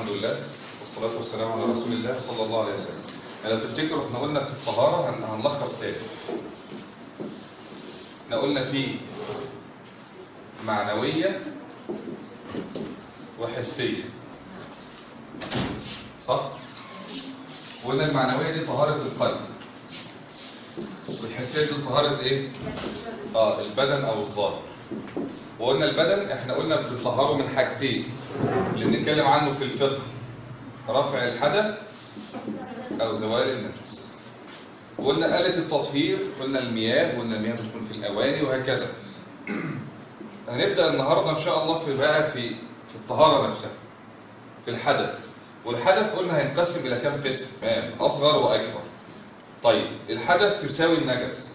الحمد لله والصلاة والسلام على رسول الله صلى الله عليه وسلم يعني لو تفتكروا احنا قلنا في الطهارة هن- هنلخص تاني احنا قلنا في معنوية وحسية صح؟ قلنا المعنوية دي طهارة القلب والحسية دي طهارة ايه؟ اه البدن او الظاهر وقلنا البدن احنا قلنا بتطهره من حاجتين اللي بنتكلم عنه في الفقه رفع الحدث او زوال النجس وقلنا آلة التطهير قلنا المياه قلنا المياه بتكون في الأواني وهكذا هنبدأ النهاردة إن شاء الله في بقى في في الطهارة نفسها في الحدث والحدث قلنا هينقسم إلى كم قسم تمام أصغر وأكبر طيب الحدث يساوي النجس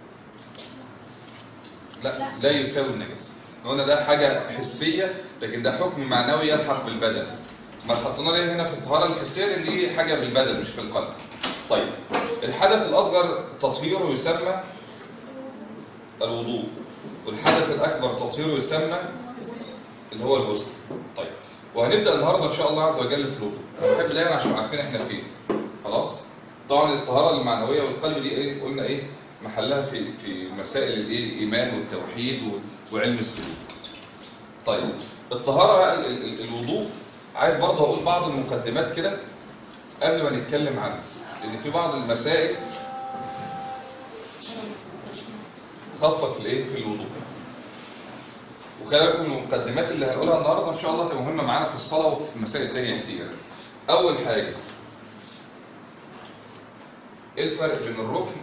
لا لا يساوي النجس قلنا ده حاجة حسية لكن ده حكم معنوي يلحق بالبدن ما حطينا ليه هنا في الطهارة الحسية لأن دي حاجة بالبدن مش في القلب طيب الحدث الأصغر تطهيره يسمى الوضوء والحدث الأكبر تطهيره يسمى اللي هو الغسل طيب وهنبدأ النهاردة إن شاء الله عز وجل في الوضوء أنا بحب دايما عشان عارفين إحنا فين خلاص طبعا الطهارة المعنوية والقلب دي إيه قلنا إيه محلها في في مسائل الإيه الإيمان والتوحيد و- وعلم السلوك طيب الطهارة بقى ال- ال- ال- الوضوء عايز برضه أقول بعض المقدمات كده قبل ما نتكلم عنها لأن في بعض المسائل خاصة في الايه في الوضوء وخلي بالكم من المقدمات اللي هنقولها النهارده ان شاء الله تبقى مهمه معانا في الصلاه وفي مسائل تانية كتير اول حاجه ايه الفرق بين الركن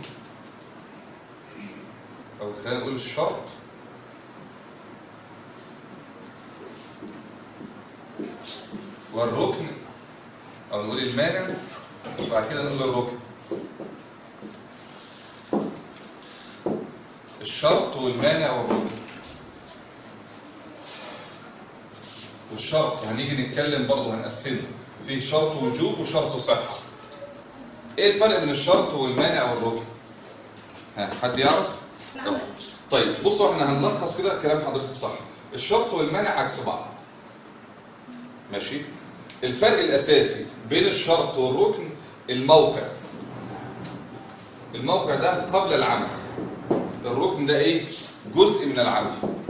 او خلينا نقول الشرط والركن او نقول المانع وبعد كده نقول الركن الشرط والمانع والركن والشرط هنيجي نتكلم برضه هنقسمه في شرط وجوب وشرط صحة ايه الفرق بين الشرط والمانع والركن ها حد يعرف نعم. طيب بصوا احنا هنلخص كده كلام حضرتك صح الشرط والمانع عكس بعض ماشي الفرق الاساسي بين الشرط والركن الموقع الموقع ده قبل العمل الركن ده ايه جزء من العمل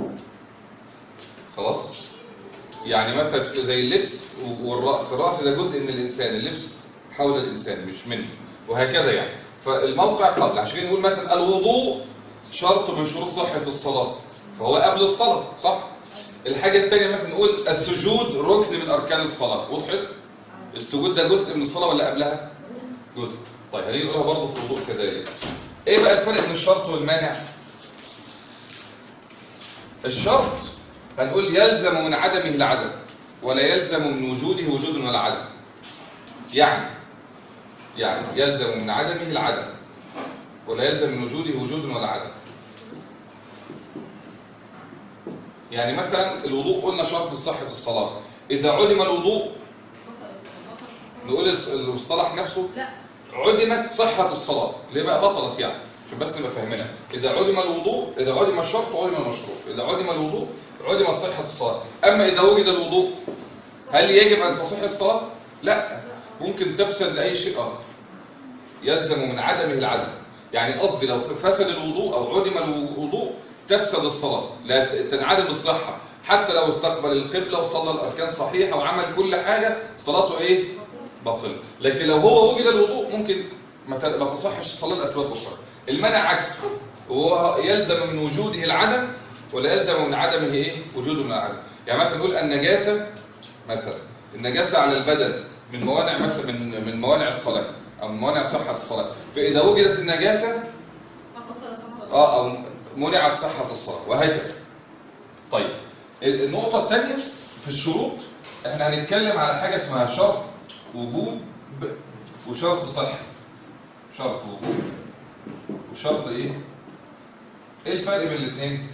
خلاص يعني مثلا زي اللبس والرأس الرأس ده جزء من الإنسان اللبس حول الإنسان مش منه وهكذا يعني فالموقع قبل عشان كده نقول مثلا الوضوء شرط من شروط صحة الصلاة فهو قبل الصلاة صح الحاجة التانية مثلا نقول السجود ركن من أركان الصلاة وضحت السجود ده جزء من الصلاة ولا قبلها جزء طيب هنيجي نقولها برضه في الوضوء كذلك ايه بقى الفرق بين الشرط والمانع الشرط هنقول يلزم من عدمه العدم ولا يلزم من وجوده وجود ولا عدم يعني يعني يلزم من عدمه العدم ولا يلزم من وجوده وجود ولا عدم يعني مثلا الوضوء قلنا شرط لصحة الصلاة إذا علم الوضوء نقول المصطلح نفسه لا عدمت صحة الصلاة ليه بقى بطلت يعني عشان بس نبقى فاهمينها إذا عدم الوضوء إذا عدم الشرط عدم المشروط إذا عدم الوضوء عدمت صحة الصلاة أما إذا وجد الوضوء هل يجب أن تصح الصلاة؟ لا ممكن تفسد لأي شيء آخر يلزم من عدمه العدم يعني قصدي لو فسد الوضوء أو عدم الوضوء تفسد الصلاة لا ت- تنعدم الصحة حتى لو استقبل القبلة وصلى الأركان صحيحة وعمل كل حاجة صلاته إيه؟ باطلة لكن لو هو وجد الوضوء ممكن ما ت- ما تصحش الصلاة لأسباب أخرى المنع عكسه وهو يلزم من وجوده العدم ولا يلزم من عدمه إيه؟ وجوده من العدم يعني مثلا نقول النجاسة مثلا النجاسة على البدن من موانع مثلا من من موانع الصلاة أو من موانع صحة الصلاة فإذا وجدت النجاسة اه او منعت صحة الصلاة وهكذا طيب النقطة الثانية في الشروط احنا هنتكلم على حاجة اسمها شرط وجود وشرط صحة شرط وجود وشرط ايه ايه الفرق بين الاثنين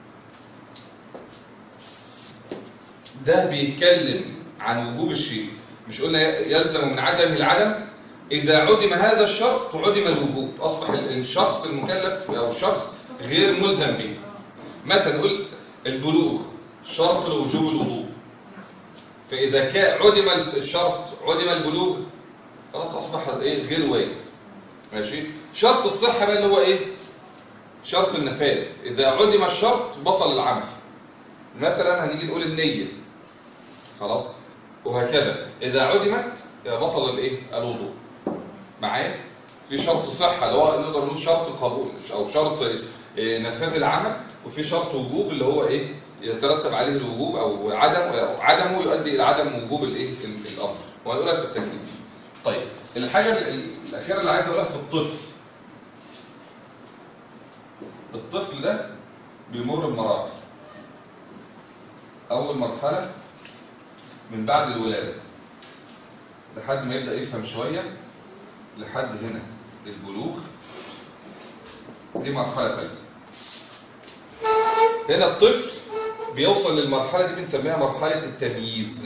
ده بيتكلم عن وجوب الشيء مش قلنا يلزم من عدم العدم إذا عدم هذا الشرط عدم الوجوب أصبح الشخص المكلف أو الشخص غير ملزم به مثلا نقول البلوغ شرط لوجوب الوضوء فإذا كان عدم الشرط عدم البلوغ خلاص أصبح إيه غير واجب ماشي شرط الصحة بقى اللي هو إيه شرط النفاذ إذا عدم الشرط بطل العمل مثلا هنيجي نقول النية خلاص وهكذا إذا عدمت يبقى بطل الإيه الوضوء معايا في شرط صحة اللي هو نقدر نقول شرط القبول أو شرط إيه، نفاذ العمل وفي شرط وجوب اللي هو إيه يترتب عليه الوجوب أو عدم أو عدمه يؤدي إلى عدم وجوب الإيه ال- الأمر وهنقولها في التكليف طيب الحاجة ال- الأخيرة اللي عايز أقولها في الطفل الطفل ده بيمر بمراحل أول مرحلة من بعد الولادة لحد ما يبدأ يفهم شوية لحد هنا البلوغ دي مرحلة ثالثة هنا الطفل بيوصل للمرحلة دي بنسميها مرحلة التمييز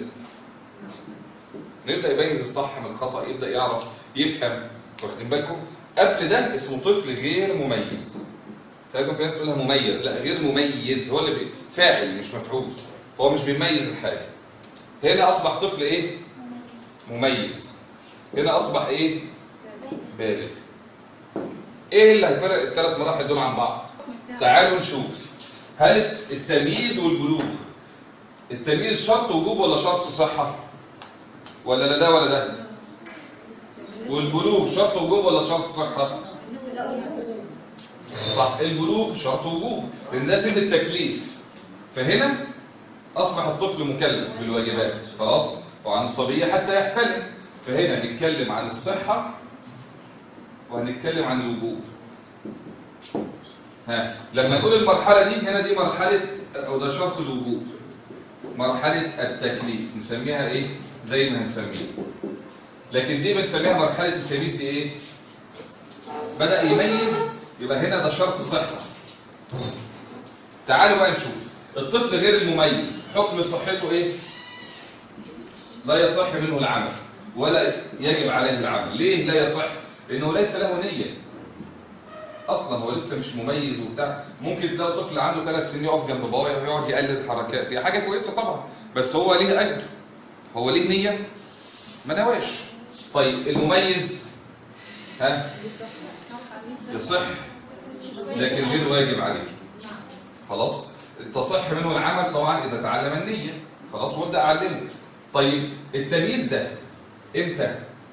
يبدأ يميز الصح من الخطأ يبدأ يعرف يفهم واخدين بالكم قبل ده اسمه طفل غير مميز فيكون في ناس تقولها مميز لا غير مميز هو اللي بي- فاعل مش مفعول هو مش بيميز الحاجة هنا أصبح طفل إيه مميز هنا أصبح إيه بالغ إيه اللي هيفرق الثلاث مراحل دول عن بعض تعالوا نشوف هل التمييز والبلوغ التمييز شرط وجوب ولا شرط صحة ولا لا ده ولا ده والبلوغ شرط وجوب ولا شرط صحة صح البلوغ شرط وجوب للناس اللي التكليف فهنا أصبح الطفل مكلف بالواجبات خلاص وعن الصبية حتى يحتلم فهنا نتكلم عن الصحة وهنتكلم عن الوجوب ها لما نقول المرحلة دي هنا دي مرحلة أو ده شرط الوجوب مرحلة التكليف نسميها ايه زي ما هنسميها لكن دي بنسميها مرحلة التمييز دي ايه بدأ يميز يبقى هنا ده شرط صحة تعالوا بقى نشوف الطفل غير المميز حكم صحته ايه لا يصح منه العمل ولا يجب عليه العمل ليه لا يصح لانه ليس له نية اصلا هو لسه مش مميز وبتاع ممكن تلاقي طفل عنده ثلاث سنين يقف جنب بابايا ويقعد يقلد حركات هي حاجه كويسه طبعا بس هو ليه اجر هو ليه نيه ما نواش طيب المميز ها يصح لكن غير واجب عليه خلاص تصح منه العمل طبعا اذا تعلم النيه خلاص وابدا اعلمه طيب التمييز ده امتى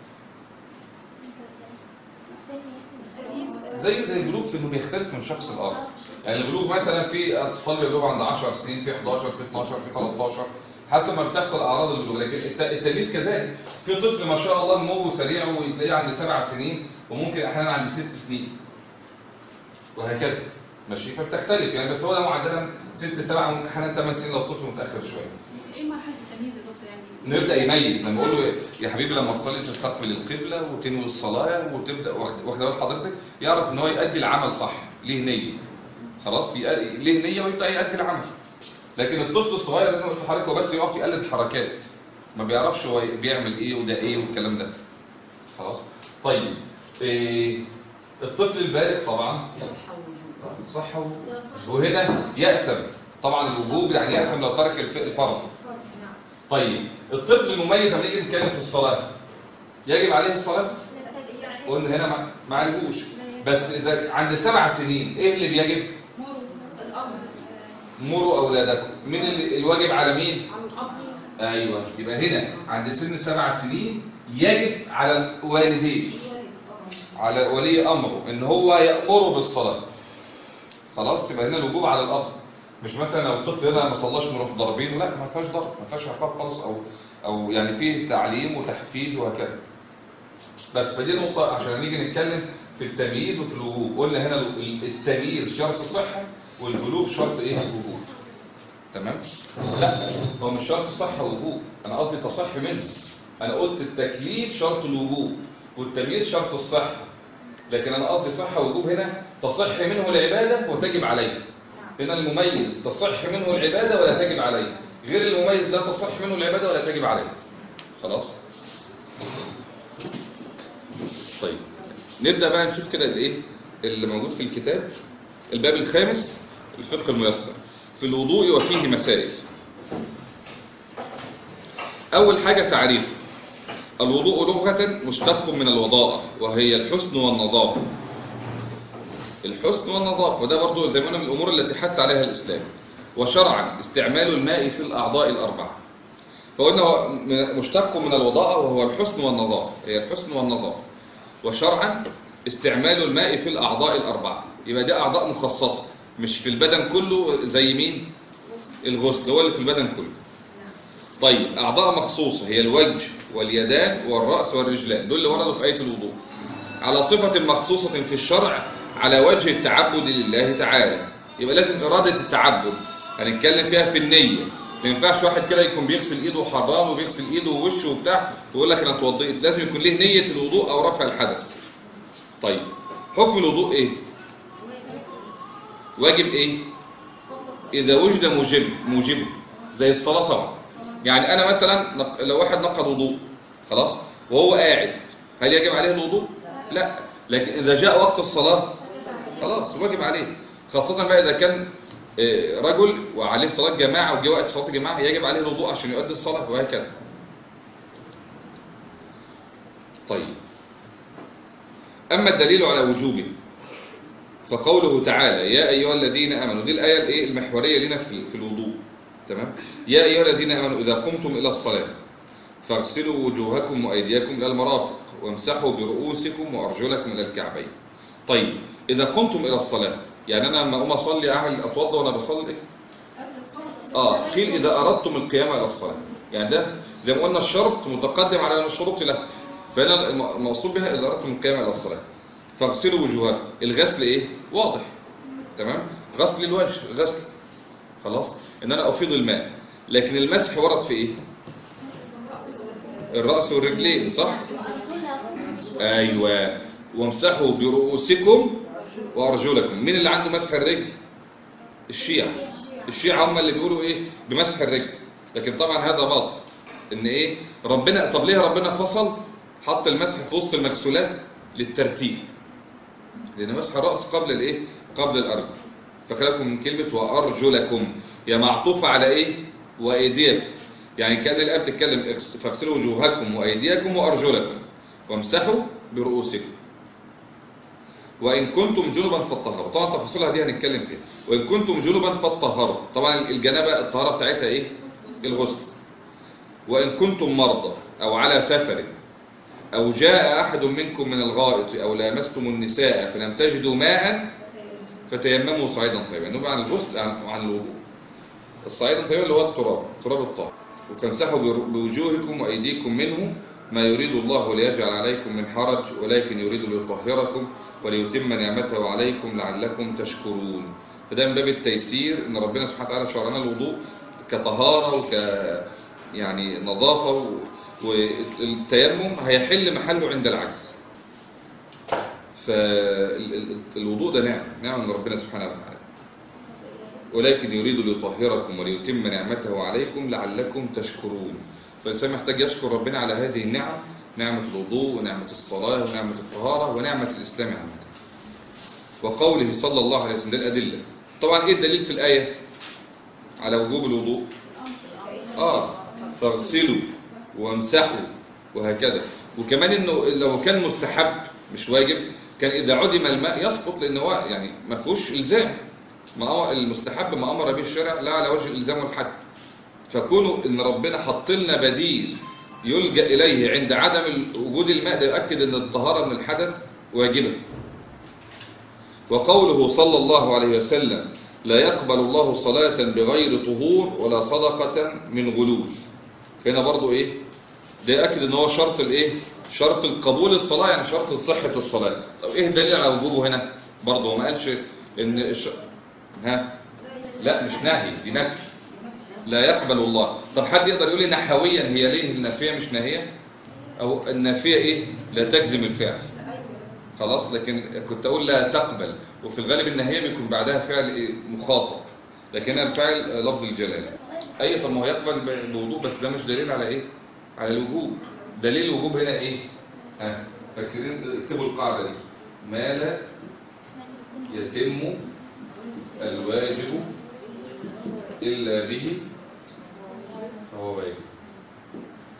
زيه زي البلوغ في انه بيختلف من شخص لاخر يعني البلوغ مثلا في اطفال بيبلغوا عند 10 سنين في 11 في 12 في 13 حسب ما بتحصل اعراض البلوغ لكن الت- التمييز كذلك في طفل ما شاء الله نموه سريع وتلاقيه عند سبع سنين وممكن احيانا عند ست سنين وهكذا ماشي فبتختلف يعني بس هو ده معدلا ست سبع ممكن احيانا ثمان سنين لو الطفل متاخر شويه ايه مرحله التمييز يا دكتور يعني نبدا يميز لما اقول له يا حبيبي لما تصلي تستقبل القبله وتنوي الصلاه وتبدا واخد واخد بال حضرتك يعرف ان هو يؤدي العمل صح ليه نيه خلاص يق- ليه نيه ويبدا يؤدي العمل لكن الطفل الصغير لازم قلت لحضرتك هو بس يقف يقلد حركات ما بيعرفش هو بيعمل ايه وده ايه والكلام ده خلاص طيب إيه الطفل البالغ طبعا صح و- وهنا يأثم طبعا الوجوب يعني يأثم لو ترك الف- الفرض طيب الطفل المميز لما نيجي نتكلم في الصلاة يجب عليه الصلاة قلنا هنا ما- ما عليهوش بس إذا عند سبع سنين إيه اللي بيجب مروا الامر مروا أولادكم مين اللي الواجب على مين عن الاب أيوة يبقى هنا عند سن سبع سنين يجب على الوالدين على ولي أمره إن هو يأمره بالصلاة خلاص يبقى هنا الوجوب على الأب مش مثلا لو الطفل هنا ما صلاش نروح ضاربينه لا ما فيهاش ضرب ما فيهاش عقاب خالص أو أو يعني فيه تعليم وتحفيز وهكذا بس فدي نقطة عشان نيجي نتكلم في التمييز وفي الوجوب قلنا هنا ال- التمييز شرط صحة والبلوغ شرط ايه وجوب تمام لا هو مش شرط صحة ووجوب انا قصدي تصح منه انا قلت التكليف شرط الوجوب والتمييز شرط الصحة لكن انا قصدي صحة ووجوب هنا تصح منه العبادة وتجب عليه هنا المميز تصح منه العبادة ولا تجب عليه غير المميز لا تصح منه العبادة ولا تجب عليه خلاص طيب نبدأ بقى نشوف كده الايه اللي موجود في الكتاب الباب الخامس الفقه الميسر في الوضوء وفيه مسائل أول حاجة تعريف الوضوء لغة مشتق من الوضاءة وهي الحسن والنظافة الحسن والنظافة وده برضو زي ما قلنا من الأمور التي حث عليها الإسلام وشرعا استعمال الماء في الأعضاء الأربعة فقلنا هو م- مشتق من الوضاءة وهو الحسن والنظافة هي الحسن والنظافة وشرعا استعمال الماء في الأعضاء الأربعة يبقى دي أعضاء مخصصة مش في البدن كله زي مين الغسل هو اللي في البدن كله طيب أعضاء مخصوصة هي الوجه واليدان والرأس والرجلان دول اللي وردوا في آية الوضوء على صفة مخصوصة في الشرع على وجه التعبد لله تعالى يبقى لازم إرادة التعبد هنتكلم فيها في النية ما ينفعش واحد كده يكون بيغسل ايده حرام وبيغسل ايده ووشه وبتاع ويقول لك انا اتوضيت لازم يكون له نية الوضوء او رفع الحدث طيب حكم الوضوء ايه واجب ايه اذا وجد موجب موجبه زي الصلاة طبعا يعني انا مثلا نق- لو واحد نقض وضوء خلاص وهو قاعد هل يجب عليه الوضوء لا لكن اذا جاء وقت الصلاة خلاص واجب عليه خاصة بقى اذا كان آه، رجل وعليه صلاة جماعة وجه وقت صلاة الجماعة يجب عليه الوضوء عشان يؤدي الصلاة وهكذا طيب أما الدليل على وجوبه فقوله تعالى يا أيها الذين آمنوا دي الآية الإيه المحورية لنا في في الوضوء تمام يا أيها الذين آمنوا إذا قمتم إلى الصلاة فاغسلوا وجوهكم وأيديكم إلى المرافق وامسحوا برؤوسكم وأرجلكم إلى الكعبين طيب إذا قمتم إلى الصلاة يعني أنا لما أقوم أصلي أعمل أتوضى وأنا بصلي آه قيل إذا أردتم القيام إلى الصلاة يعني ده زي ما قلنا الشرط متقدم على الشروط له فهنا الم- المقصود بها إذا أردتم القيام إلى الصلاة فاغسلوا وجوهكم الغسل إيه؟ واضح تمام غسل الوجه غسل خلاص إن أنا أفيض الماء لكن المسح ورد في إيه؟ الرأس والرجلين صح؟ أيوة وامسحوا برؤوسكم وأرجلكم مين اللي عنده مسح الرجل؟ الشيعة الشيعة هم اللي بيقولوا ايه بمسح الرجل لكن طبعا هذا باطل ان ايه ربنا طب ليه ربنا فصل حط المسح في وسط المغسولات للترتيب لان مسح الرأس قبل الايه قبل الارجل فكلكم من كلمة وارجلكم هي معطوفة على ايه وايديكم يعني كان الآية بتتكلم اغس- فاغسلوا وجوهكم وايديكم وارجلكم وامسحوا برؤوسكم وإن كنتم جنبا فالطهارة طبعا تفاصيلها دي هنتكلم فيها وإن كنتم جنبا فالطهارة طبعا الجنابة الطهارة بتاعتها إيه الغسل وإن كنتم مرضى أو على سفر أو جاء أحد منكم من الغائط أو لامستم النساء فلم تجدوا ماء فتيمموا صعيدا طيبا نبقى عن الغسل عن عن الوضوء الصعيد الطيب اللي هو التراب تراب الطاهر وتمسحوا بر- بوجوهكم وأيديكم منه ما يريد الله ليجعل عليكم من حرج ولكن يريد ليطهركم وليتم نعمته عليكم لعلكم تشكرون فده من باب التيسير ان ربنا سبحانه وتعالى شرع لنا الوضوء كطهارة وك يعني نظافة و... والتيمم هيحل محله عند العجز فالوضوء ده نعم نعم من ربنا سبحانه وتعالى ولكن يريد ليطهركم وليتم نعمته عليكم لعلكم تشكرون فالإنسان محتاج يشكر ربنا على هذه النعم نعمة الوضوء ونعمة الصلاة ونعمة الطهارة ونعمة الإسلام عامة وقوله صلى الله عليه وسلم ده الأدلة طبعا إيه الدليل في الآية على وجوب الوضوء آه فاغسلوا وامسحوا وهكذا وكمان إنه لو كان مستحب مش واجب كان إذا عدم الماء يسقط لأنه هو يعني ما فيهوش إلزام ما هو المستحب ما أمر به الشرع لا على وجه الإلزام والحد فكونوا ان ربنا حط لنا بديل يلجأ اليه عند عدم وجود الماء ده يؤكد ان الطهارة من الحدث واجبة وقوله صلى الله عليه وسلم لا يقبل الله صلاة بغير طهور ولا صدقة من غلول فهنا برضو ايه ده يؤكد ان هو شرط الايه شرط القبول الصلاة يعني شرط صحة الصلاة طب ايه الدليل على وجوبه هنا برضو هو ما قالش ان الش... ها لا مش نهي دي نفي لا يقبل الله طب حد يقدر يقول لي نحويا هي ليه النافية مش ناهية او النافية ايه لا تجزم الفعل خلاص لكن كنت اقول لا تقبل وفي الغالب النهاية بيكون بعدها فعل إيه؟ مخاطب لكن هنا الفعل آه، لفظ الجلالة اي طب ما هو يقبل ب- بوضوء بس ده مش دليل على ايه على الوجوب دليل الوجوب هنا ايه ها فاكرين اكتبوا القاعدة دي ما لا يتم الواجب إلا به فهو واجب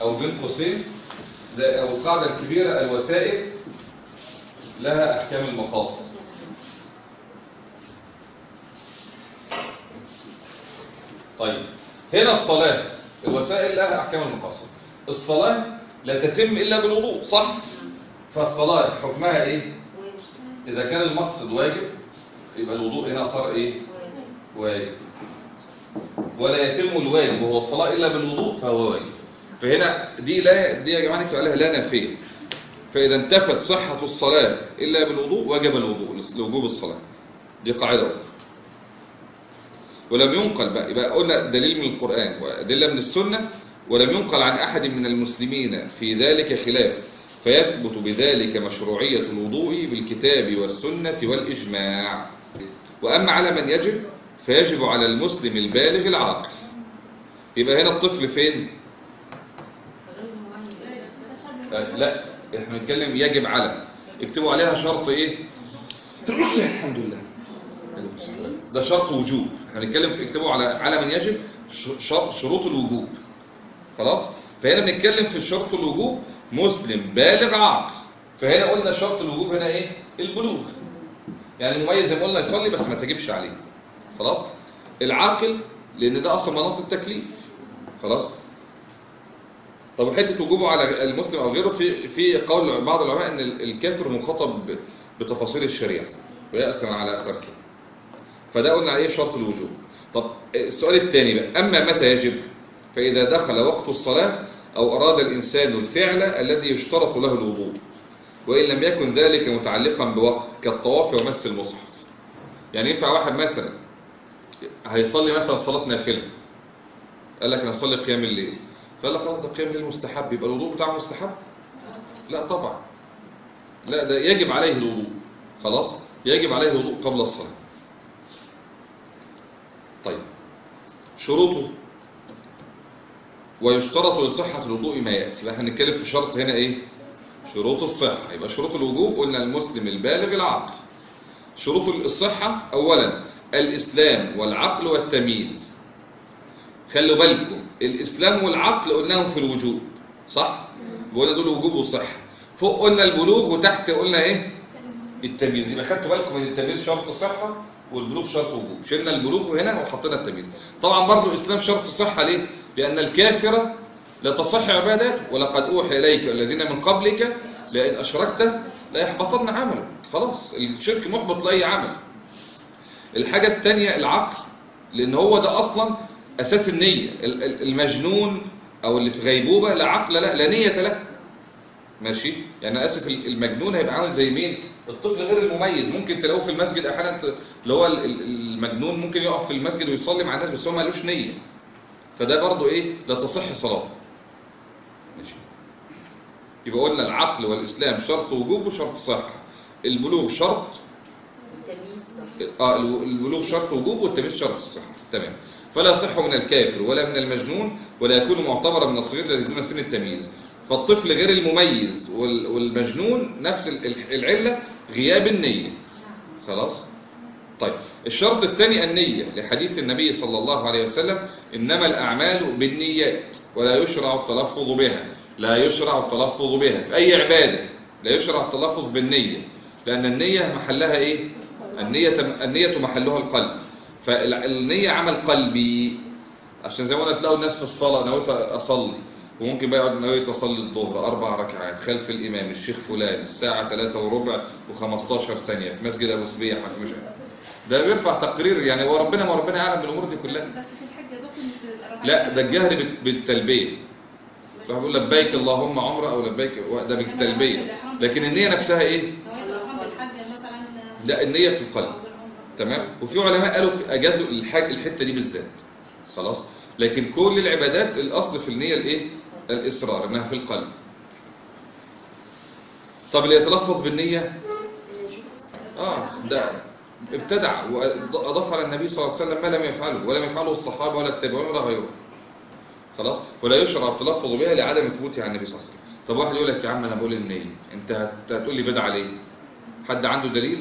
او بين قوسين زي او القاعده الكبيره الوسائل لها احكام المقاصد طيب هنا الصلاه الوسائل لها احكام المقاصد الصلاه لا تتم الا بالوضوء صح فالصلاه حكمها ايه اذا كان المقصد واجب يبقى الوضوء هنا صار ايه واجب ولا يتم الواجب وهو الصلاة إلا بالوضوء فهو واجب فهنا دي لا دي يا جماعة نكتب عليها لا نافية فإذا انتفت صحة الصلاة إلا بالوضوء وجب الوضوء لوجوب الصلاة دي قاعدة أخرى ولم ينقل بقى يبقى قلنا دليل من القرآن وأدلة من السنة ولم ينقل عن أحد من المسلمين في ذلك خلاف فيثبت بذلك مشروعية الوضوء بالكتاب والسنة والإجماع وأما على من يجب فيجب على المسلم البالغ العاقل يبقى هنا الطفل فين آه، لا احنا بنتكلم يجب على اكتبوا عليها شرط ايه الحمد لله ده شرط وجوب احنا بنتكلم في اكتبوا على على من يجب ش- شرط شروط الوجوب خلاص فهنا بنتكلم في شرط الوجوب مسلم بالغ عاقل فهنا قلنا شرط الوجوب هنا ايه البلوغ يعني المميز زي ما قلنا يصلي بس ما تجيبش عليه خلاص العاقل لان ده اصلا مناط التكليف خلاص طب حته وجوبه على المسلم او غيره في في قول بعض العلماء ان الكافر مخاطب ب- بتفاصيل الشريعه ويأثم على تركه فده قلنا عليه شرط الوجوب طب السؤال الثاني بقى اما متى يجب فاذا دخل وقت الصلاه او اراد الانسان الفعل الذي يشترط له الوضوء وان لم يكن ذلك متعلقا بوقت كالطواف ومس المصحف يعني ينفع واحد مثلا هيصلي مثلا صلاة نافلة قال لك انا اصلي قيام الليل فقال لك خلاص ده قيام الليل مستحب يبقى الوضوء بتاعه مستحب لا طبعا لا ده يجب عليه الوضوء خلاص يجب عليه الوضوء قبل الصلاة طيب شروطه ويشترط لصحة الوضوء ما يأتي يبقى احنا هنتكلم في شرط هنا ايه شروط الصحة يبقى شروط الوجوب قلنا المسلم البالغ العاقل شروط الصحة أولا الإسلام والعقل والتمييز خلوا بالكم الإسلام والعقل قلناهم في الوجوب صح؟ قلنا دول وجوب وصحة فوق قلنا البلوغ وتحت قلنا إيه؟ التمييز يبقى خدتوا بالكم من التمييز شرط صحة والبلوغ شرط وجوب شلنا البلوغ هنا وحطينا التمييز طبعا برضو الإسلام شرط صحة ليه؟ لأن الكافر لا تصح عبادته ولقد أوحي إليك الذين من قبلك لئن أشركت لا يحبطن عملك خلاص الشرك محبط لأي عمل الحاجة التانية العقل لأن هو ده أصلا أساس النية ال- ال- المجنون أو اللي في غيبوبة لا عقل له لا نية له ماشي يعني أنا آسف ال- المجنون هيبقى عامل زي مين الطفل غير المميز ممكن تلاقوه في المسجد أحيانا ت- اللي هو ال- ال- المجنون ممكن يقف في المسجد ويصلي مع الناس بس هو مالوش نية فده برضو إيه لا تصح صلاته ماشي يبقى قلنا العقل والإسلام شرط وجوب وشرط صحة البلوغ شرط التمييز صح اه الو- البلوغ شرط وجوب والتمييز شرط الصحة تمام فلا يصح من الكافر ولا من المجنون ولا يكون معتبرا من الصغير الذي دون سن التمييز فالطفل غير المميز وال- والمجنون نفس ال- ال- العلة غياب النية خلاص طيب الشرط الثاني النية لحديث النبي صلى الله عليه وسلم إنما الأعمال بالنيات ولا يشرع التلفظ بها لا يشرع التلفظ بها في أي عبادة لا يشرع التلفظ بالنية لأن النية محلها إيه النية, النية محلها القلب فالنية عمل قلبي عشان زي ما قلنا تلاقوا الناس في الصلاة نويت أصلي وممكن بقى يقعد نويت أصلي الظهر أربع ركعات خلف الإمام الشيخ فلان الساعة 3 وربع و15 ثانية في مسجد أبو سبيحة في مش ده بيرفع تقرير يعني هو ربنا ما ربنا يعلم بالأمور دي كلها بس في الحج يا دكتور مش الركعات لا ده الجهر بال- بالتلبية راح بيقول لبيك اللهم عمره أو لبيك ده بالتلبية لكن النية نفسها إيه نويت الرحمن بالحج مثلا لا النية في القلب أو بالعمرة. تمام وفي علماء قالوا في اجازوا الحاج الحته دي بالذات خلاص لكن كل العبادات الاصل في النيه الايه الاصرار انها في القلب طب اللي يتلفظ بالنيه اه ده ابتدع واضاف على النبي صلى الله عليه وسلم ما لم يفعله ولم يفعله الصحابه ولا التابعون ولا غيرهم خلاص ولا يشرع التلفظ بها لعدم ثبوتها عن النبي صلى الله عليه وسلم طب واحد يقول لك يا عم انا بقول النيه انت هت- هتقول لي بدعه ليه حد عنده دليل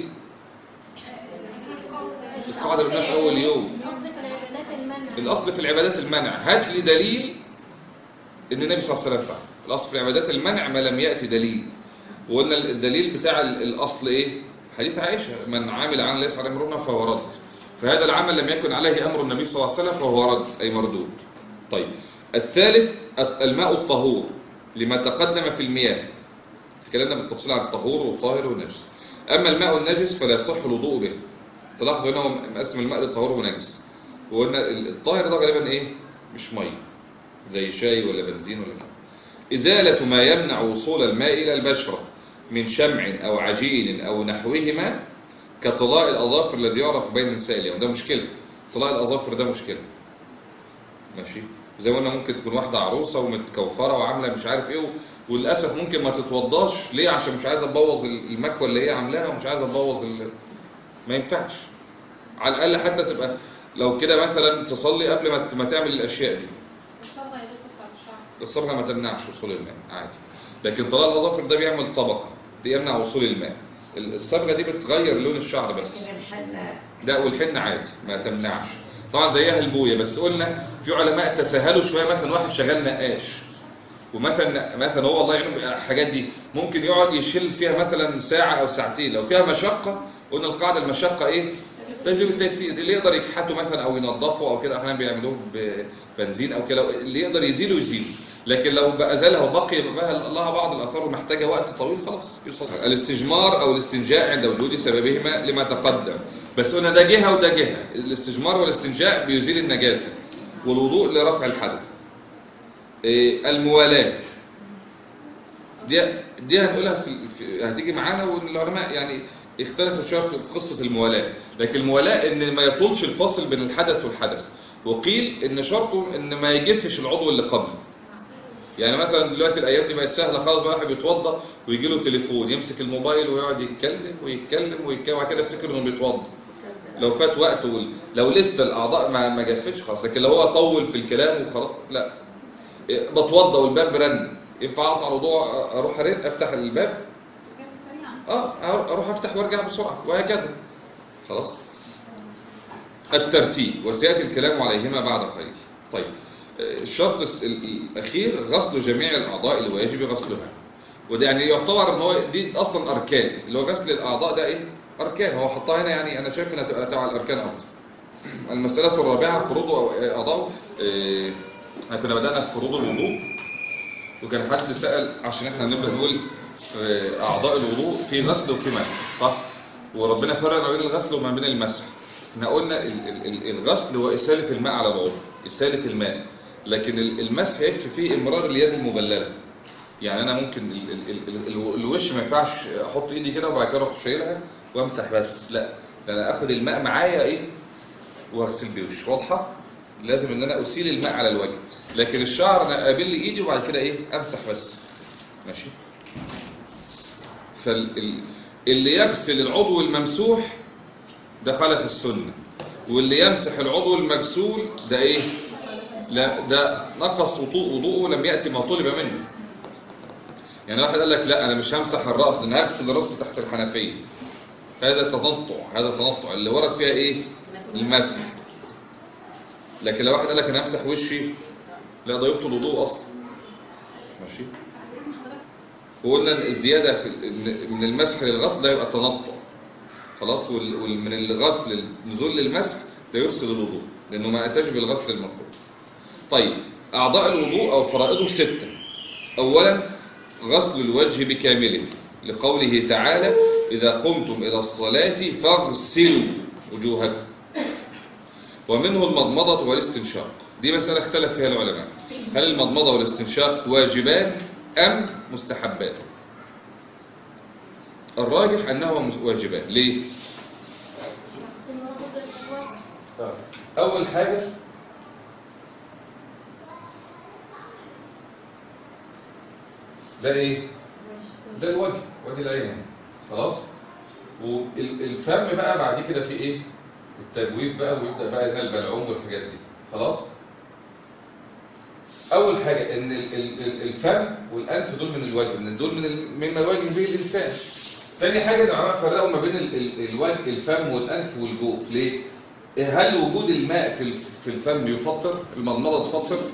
القاعده اللي قلناها في اول يوم قصدك العبادات المنع الأصل في العبادات المنع هات لي دليل ان النبي صلى الله عليه وسلم فعل الاصل في العبادات المنع ما لم ياتي دليل وقلنا الدليل بتاع ال- الاصل ايه حديث عائشه من عامل عمل ليس عليه امرنا فهو رد فهذا العمل لم يكن عليه امر النبي صلى الله عليه وسلم فهو رد اي مردود طيب الثالث الماء الطهور لما تقدم في المياه تكلمنا بالتفصيل عن الطهور والطاهر والنجس اما الماء النجس فلا يصح الوضوء به تلاحظوا هنا هو مقسم الماء للطهور والنجس وقلنا ال- الطاهر ده غالبا ايه مش ميه زي شاي ولا بنزين ولا كده إزالة ما يمنع وصول الماء إلى البشرة من شمع أو عجين أو نحوهما كطلاء الأظافر الذي يعرف بين النساء اليوم ده مشكلة طلاء الأظافر ده مشكلة ماشي زي ما قلنا ممكن تكون واحدة عروسة ومتكوفرة وعاملة مش عارف ايه و- وللأسف ممكن ما تتوضاش ليه عشان مش عايزة تبوظ المكوى اللي هي عاملاها ومش عايزة تبوظ ال... ما ينفعش على الأقل حتى تبقى لو كده مثلا تصلي قبل ما ت- ما تعمل الأشياء دي الصبغة يا دكتور بتاعت الشعر الصبغة ما تمنعش وصول الماء عادي لكن طلاء الأظافر ده بيعمل طبقة دي يمنع وصول الماء ال- الصبغة دي بتغير لون الشعر بس لكن الحنة لا والحنة عادي ما تمنعش طبعا زيها البوية بس قلنا في علماء تساهلوا شوية مثلا واحد شغال نقاش ومثلا مثلا هو الله يعين الحاجات دي ممكن يقعد يشيل فيها مثلا ساعة أو ساعتين لو فيها مشقة قلنا القاعدة المشقة إيه؟ تجربة التيسير اللي يقدر يكحته مثلا أو ينظفه أو كده أحيانا بيعملوه ببنزين أو كده اللي يقدر يزيله يزيله لكن لو بقى زالها وبقي بقى لها بعض الآثار ومحتاجة وقت طويل خلاص يصل الاستجمار أو الاستنجاء عند وجود سببهما لما تقدم بس قلنا ده جهة وده جهة الاستجمار والاستنجاء بيزيل النجاسة والوضوء لرفع الحدث إيه، الموالاة دي دي هنقولها في, في هتيجي معانا وان العلماء يعني اختلفوا شويه في قصه الموالاه لكن الموالاه ان ما يطولش الفاصل بين الحدث والحدث وقيل ان شرطه ان ما يجفش العضو اللي قبله يعني مثلا دلوقتي الايام دي بقت سهله خالص بقى واحد بيتوضى ويجي له تليفون يمسك الموبايل ويقعد يتكلم ويتكلم ويتكلم وبعد كده يفتكر انه بيتوضى لو فات وقت وال... لو لسه الاعضاء ما ما جفتش خلاص لكن لو هو طول في الكلام وخلاص لا إيه، بتوضى والباب برن ينفع اقطع الوضوء اروح ارن افتح الباب كانت سريعة اه اروح افتح وارجع بسرعه وهكذا خلاص الترتيب وسياتي الكلام عليهما بعد قليل طيب آه، الشرط الس- ال- الاخير غسل جميع الاعضاء الواجب غسلها وده يعني يعتبر ان هو دي اصلا اركان اللي هو غسل الاعضاء ده ايه اركان هو حطها هنا يعني انا شايف انها تبقى تبع الاركان افضل المساله الرابعه فروض أو- اعضاء آه، احنا كنا بدانا في فروض الوضوء وكان حد سأل عشان احنا نبدأ نقول آه، أعضاء الوضوء في غسل وفي مسح صح؟ وربنا فرق ما بين الغسل وما بين المسح احنا قلنا ال- ال- ال- الغسل هو إسالة الماء على العضو إسالة الماء لكن ال- المسح يكفي فيه إمرار اليد المبللة يعني أنا ممكن ال- ال- ال- ال- الوش ما ينفعش أحط إيدي كده وبعد كده أروح شايلها وأمسح بس لا ده أنا أخد الماء معايا إيه واغسل بوش واضحة لازم ان انا اسيل الماء على الوجه لكن الشعر انا اقابل لي ايدي وبعد كده ايه امسح بس ماشي فاللي يغسل العضو الممسوح ده خلف السنة واللي يمسح العضو المغسول ده ايه لا ده نقص وضوء وضوءه لم يأتي ما طلب منه يعني واحد قال لك لا انا مش همسح الرأس لان هغسل الرأس تحت الحنفية هذا تنطع هذا تنطع اللي ورد فيها ايه المسح لكن لو واحد قال لك انا همسح وشي لا ده يبطل الوضوء اصلا ماشي وقلنا ان الزياده في إن من المسح للغسل ده يبقى تنطع خلاص وال- ومن الغسل النزول للمسح ده يفسد الوضوء لانه ما اتاش بالغسل المطلوب طيب اعضاء الوضوء او فرائضه سته اولا غسل الوجه بكامله لقوله تعالى اذا قمتم الى الصلاه فاغسلوا وجوهكم ومنه المضمضة والاستنشاق دي مسألة اختلف فيها العلماء هل المضمضة والاستنشاق واجبان أم مستحبان الراجح أنهما واجبان ليه؟ أول حاجة ده إيه؟ ده الوجه وادي العين خلاص والفم بقى بعد كده في ايه التجويف بقى ويبدا بقى هنا البلعوم والحاجات دي خلاص اول حاجه ان ال- ال- ال- الفم والانف دول من الوجه من دول من ال- مما الوجه به الانسان تاني حاجه نعرف نفرقوا ما بين ال- ال- الوجه الفم والانف والجوف ليه هل وجود الماء في ال- في الفم يفطر المضمضه تفطر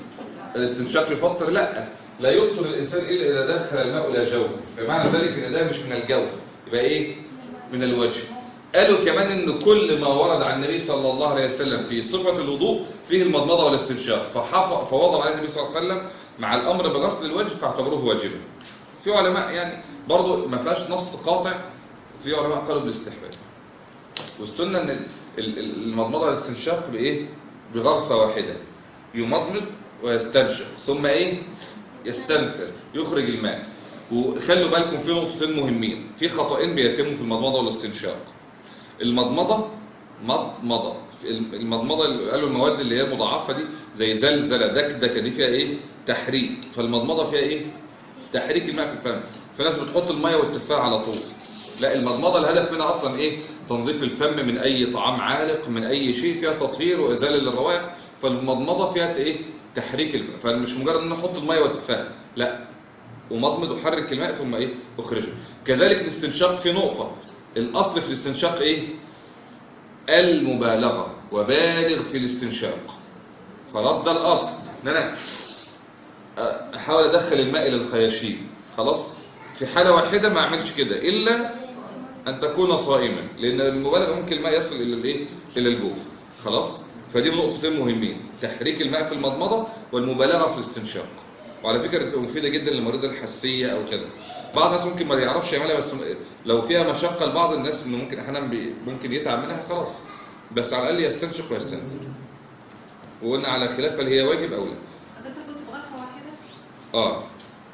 الاستنشاق يفطر لا لا يفطر الانسان الا اذا دخل الماء الى جوفه فمعنى ذلك ان ده مش من الجوف يبقى ايه من الوجه قالوا كمان ان كل ما ورد عن النبي صلى الله عليه وسلم في صفة الوضوء فيه المضمضة والاستنشاق فحف- فوضع عليه النبي صلى الله عليه وسلم مع الامر بغسل الوجه فاعتبروه واجبا في علماء يعني برضو ما فيهاش نص قاطع في علماء قالوا بالاستحباب والسنة ان ال- ال- المضمضة والاستنشاق بايه بغرفة واحدة يمضمض ويستنشق ثم ايه يستنثر يخرج الماء وخلوا بالكم في نقطتين مهمين في خطأين بيتموا في المضمضة والاستنشاق المضمضة مضمضة المضمضة اللي قالوا المواد اللي هي المضاعفة دي زي زلزلة دكدكة دي فيها ايه تحريك فالمضمضة فيها ايه تحريك الماء في الفم في ناس بتحط المية والتفاح على طول لا المضمضة الهدف منها اصلا ايه تنظيف الفم من اي طعام عالق من اي شيء فيها تطهير وازالة للروائح فالمضمضة فيها ايه تحريك الماء فمش مجرد ان أنا احط المية والتفاح لا ومضمض وحرك الماء ثم ايه اخرجه كذلك الاستنشاق في نقطة الاصل في الاستنشاق ايه المبالغة وبالغ في الاستنشاق خلاص ده الاصل ان انا احاول ادخل الماء الى الخياشيم خلاص في حالة واحدة ما اعملش كده الا ان تكون صائما لان المبالغة ممكن الماء يصل الى الايه الى الجوف خلاص فدي نقطتين مهمين تحريك الماء في المضمضة والمبالغة في الاستنشاق وعلى فكرة بتبقى مفيدة جدا للمريض الحساسية او كده بعض الناس ممكن ما يعرفش يعملها بس لو فيها مشقة لبعض الناس انه ممكن احيانا بي- ممكن يتعب منها خلاص بس على الاقل يستنشق ويستنثر وقلنا على خلاف هل هي واجب او لا حضرتك كنت بغرفة واحدة اه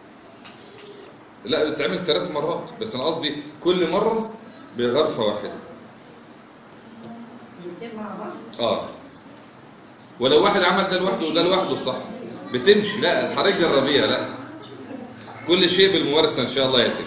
لا بتتعمل ثلاث مرات بس انا قصدي كل مرة بغرفة واحدة الاثنين مع بعض اه ولو واحد عمل ده لوحده وده لوحده صح بتمشي لا الحرج جربيها لا كل شيء بالممارسة ان شاء الله يتم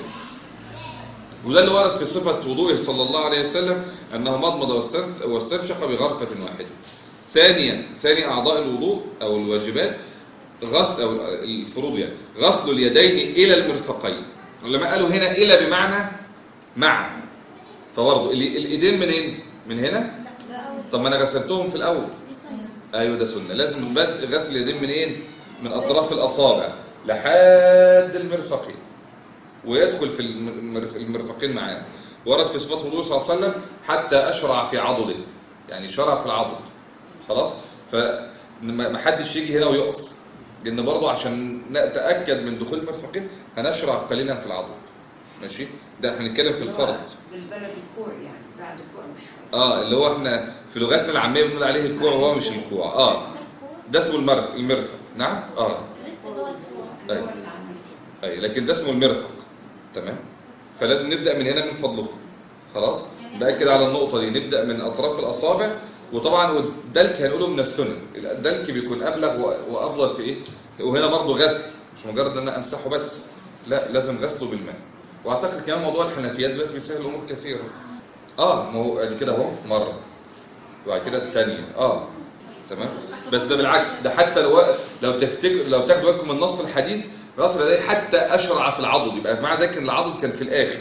وده اللي ورد في صفة وضوءه صلى الله عليه وسلم أنه مضمض واستنث- واستنشق بغرفة واحدة ثانيا ثاني أعضاء الوضوء أو الواجبات غسل أو الفروض يعني غسل اليدين إلى المرفقين العلماء قالوا هنا إلى بمعنى مع فبرضه ال- الإيدين منين؟ من هنا؟ ده أول طب ما أنا غسلتهم في الأول دي سنة ايوه ده سنه لازم بدء غسل اليدين منين من اطراف الاصابع لحد المرفقين ويدخل في المرف- المرفقين معاه ورد في صفات وضوء صلى الله عليه وسلم حتى اشرع في عضده يعني شرع في العضد خلاص فما حدش يجي هنا ويقف لان برضه عشان نتاكد من دخول المرفقين هنشرع قليلا في العضد ماشي ده احنا هنتكلم في الفرض بالبلد الكوع يعني بعد الكوع مش اه اللي هو احنا في لغتنا العاميه بنقول عليه الكوع وهو مش الكوع اه ده اسمه المرفق المرفق نعم اه لسه جوه الكوع أيوة. هو اللي عمل اي لكن ده اسمه المرفق تمام فلازم نبدا من هنا من فضلكم خلاص باكد على النقطه دي نبدا من اطراف الاصابع وطبعا الدلك هنقوله من السنن الدلك بيكون ابلغ و- وافضل في ايه وهنا برضو غسل مش مجرد ان انا امسحه بس لا لازم غسله بالماء واعتقد كمان موضوع الحنفيات دلوقتي بيسهل امور كثيره اه ما هو ادي كده اهو مره وبعد كده الثانيه اه تمام بس ده بالعكس ده حتى لو لو تفتكر لو تاخدوا بالكم من نص الحديث غسل ده حتى اشرع في العضد يبقى مع ذلك ان العضد كان في الاخر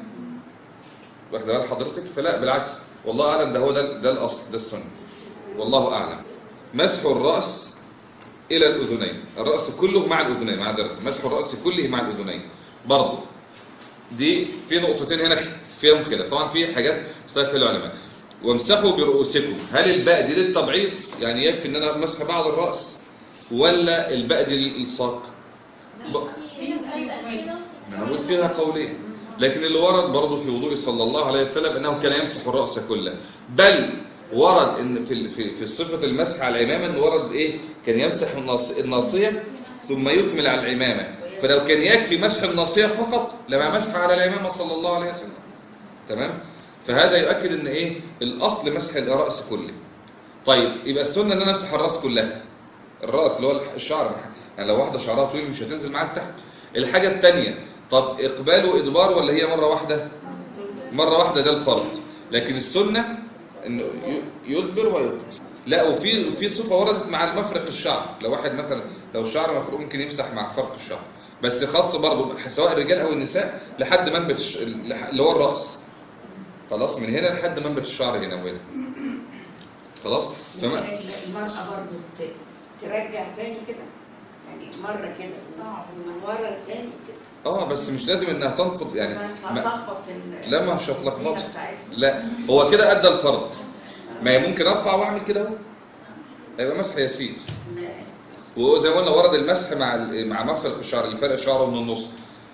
واخد بال حضرتك فلا بالعكس والله اعلم ده هو ده ده الاصل ده السنه والله اعلم مسح الراس الى الاذنين الراس كله مع الاذنين مع درجه مسح الراس كله مع الاذنين برضه دي في نقطتين هنا فيهم خلاف طبعا في حاجات اختلف فيها العلماء وامسحوا برؤوسكم هل الباء دي للتبعيض يعني يكفي ان انا مسح بعض الراس ولا الباء دي للالصاق ب- في ناس أسأل كده انا بقول فيها قولين لكن اللي ورد برضه في وضوء صلى الله عليه وسلم انه كان يمسح الراس كله بل ورد ان في في في صفه المسح على العمامه ان ورد ايه كان يمسح الناص- الناصيه ثم يكمل على العمامه فلو كان يكفي مسح الناصيه فقط لما مسح على العمامه صلى الله عليه وسلم تمام فهذا يؤكد ان ايه الاصل مسح الراس كله طيب يبقى السنه ان انا امسح الراس كلها الراس اللي هو الشعر يعني لو واحده شعرها طويل مش هتنزل معاها لتحت الحاجه الثانيه طب اقبال وادبار ولا هي مره واحده مره واحده ده الفرض لكن السنه انه ي- يدبر ويقبل لا وفي في صفه وردت مع المفرق الشعر لو واحد مثلا لو الشعر مفروض ممكن يمسح مع فرق الشعر بس خاص برضه سواء الرجال او النساء لحد منبت الش- اللي هو الراس خلاص من هنا لحد منبت الشعر هنا وهنا خلاص ممكن تمام المرأة برضه ت- ترجع تاني كده يعني مرة كده ومن ورا التاني كده اه بس مش لازم انها تنقض يعني ما ما هتلخبط ال- لا مش هتلخبط الزينة بتاعتها. لا هو كده ادى الفرض ما هي ممكن ارفع واعمل كده اهو هيبقى مسح يسير وزي ما قلنا ورد المسح مع ال- مع مفرق الشعر اللي فرق شعره من النص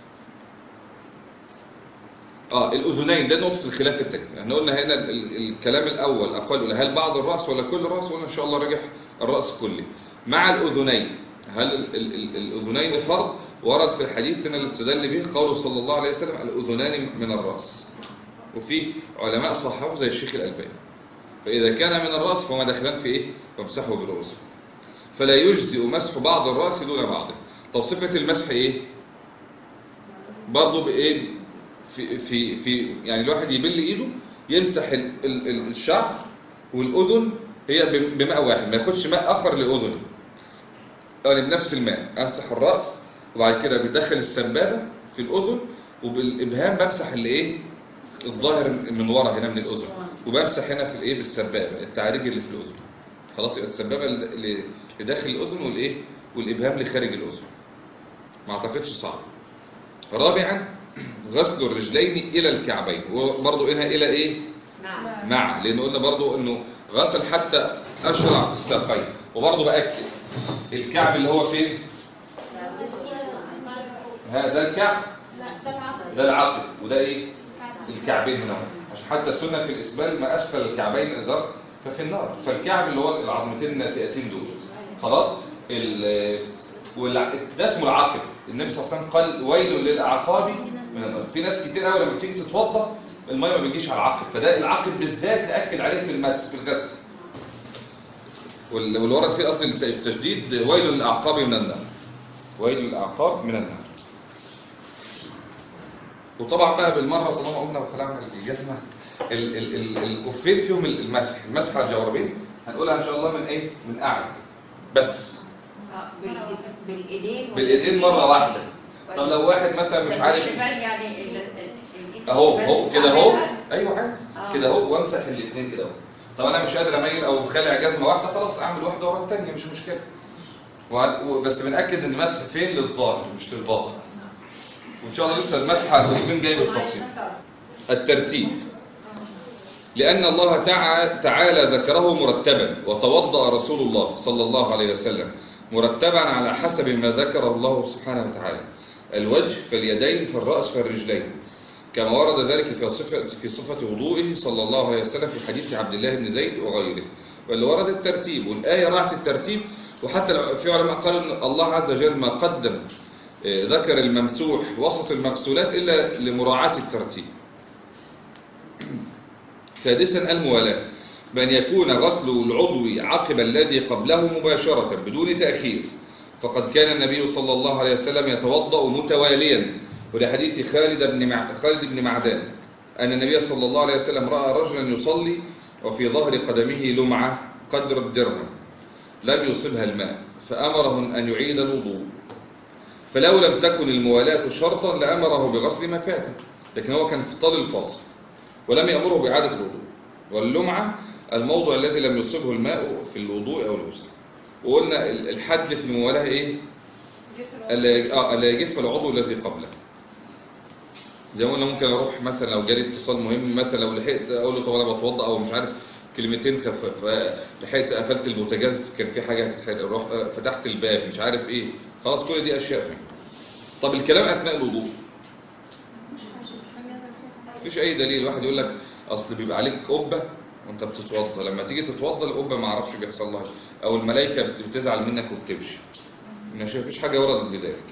اه الاذنين ده نقطه الخلاف التكني احنا قلنا هنا ال- ال- الكلام الاول اقوال قلنا هل بعض الراس ولا كل الراس قلنا ان شاء الله راجح الراس كله مع الاذنين هل ال- ال- ال- الاذنين فرض ورد في الحديث هنا اللي استدل به قوله صلى الله عليه وسلم الاذنان من الراس وفي علماء صححوا زي الشيخ الالباني فاذا كان من الراس فما دخلان في ايه فامسحوا بالاذن فلا يجزئ مسح بعض الراس دون بعضه طب صفه المسح ايه برضه بايه في في في يعني الواحد يبل ايده يمسح ال- ال- ال- الشعر والاذن هي بم- بماء واحد ما ياخدش ماء اخر لاذنه يعني بنفس الماء امسح الراس وبعد كده بدخل السبابه في الاذن وبالابهام بمسح اللي ايه الظاهر من ورا هنا من الاذن وبمسح هنا في الايه بالسبابه التعريج اللي في الاذن خلاص يبقى السبابه اللي اللي داخل الاذن والايه والابهام لخارج الاذن ما اعتقدش صعب رابعا غسل الرجلين الى الكعبين وبرضه هنا الى ايه نعم مع لان قلنا برضه انه غسل حتى اشرع في الساقين وبرضه باكد الكعب اللي هو فين هذا الكعب لا ده العصر ده العقل وده ايه الكعبين هنا عشان حتى السنه في الاسبال ما اسفل الكعبين ازار ففي النار فالكعب اللي هو العظمتين الناتئتين دول خلاص ال والع- ده اسمه العقب النبي صلى الله عليه وسلم قال ويل للاعقاب من النار في ناس كتير قوي لما تيجي تتوضا الميه ما بتجيش على العقب فده العقب بالذات ناكد عليه في المس في الغسل وال- والورد فيه اصل الت- التشديد ويل للاعقاب من النار ويل للاعقاب من النار وطبعا بقى بالمره طالما قلنا وكلام الجزمه ال- ال- ال- الكفين فيهم المسح المسح على الجوربين هنقولها ان شاء الله من ايه من اعلى بس آه، بالإيد- بالايدين بالايدين مره واحده طب لو واحد مثلا مش عارف الشمال يعني ال- ال- الإيد اهو بس اهو كده اهو أعملها. ايوه عادي آه. كده اهو وامسح الاثنين كده اهو طب انا مش قادر اميل او خالع جزمه واحده خلاص اعمل واحده ورا الثانيه مش مشكله وعد- و- بس بنأكد ان المسح فين للظاهر مش للباطن وان شاء الله لسه المسح على الكفين جاي بالتفصيل الترتيب لأن الله تع- تعالى ذكره مرتبا وتوضأ رسول الله صلى الله عليه وسلم مرتبا على حسب ما ذكر الله سبحانه وتعالى الوجه فاليدين فالرأس فالرجلين كما ورد ذلك في صفة, في صفة وضوئه صلى الله عليه وسلم في حديث عبد الله بن زيد وغيره واللي ورد الترتيب والآية راعت الترتيب وحتى لو- في علماء قالوا أن الله عز وجل ما قدم آه، ذكر الممسوح وسط المغسولات إلا لمراعاة الترتيب سادسا الموالاة بأن يكون غسل العضو عقب الذي قبله مباشرة بدون تأخير فقد كان النبي صلى الله عليه وسلم يتوضأ متواليا ولحديث خالد بن مع... خالد بن معدان أن النبي صلى الله عليه وسلم رأى رجلا يصلي وفي ظهر قدمه لمعة قدر الدرهم لم يصبها الماء فأمره أن يعيد الوضوء فلو لم تكن الموالاة شرطا لأمره بغسل ما فاته لكن هو كان في طال الفاصل ولم يأمره بإعادة الوضوء واللمعة الموضع الذي لم يصبه الماء في الوضوء أو الغسل وقلنا ال- الحد في الموالاة إيه؟ ألا آه، ألا يجف العضو الذي قبله زي ما قلنا ممكن أروح مثلا لو جالي اتصال مهم مثلا لو لحقت أقول له طب أنا بتوضأ أو مش عارف كلمتين خف لحقت قفلت البوتاجاز كان في حاجة هتتحرق روح آه، فتحت الباب مش عارف إيه خلاص كل دي أشياء فيه طب الكلام أثناء الوضوء مفيش اي دليل واحد يقول لك اصل بيبقى عليك قبه وانت بتتوضى لما تيجي تتوضى القبه ما اعرفش بيحصل لها إيه. او الملائكه بت- بتزعل منك وبتمشي ماشي مفيش حاجه وردت بذلك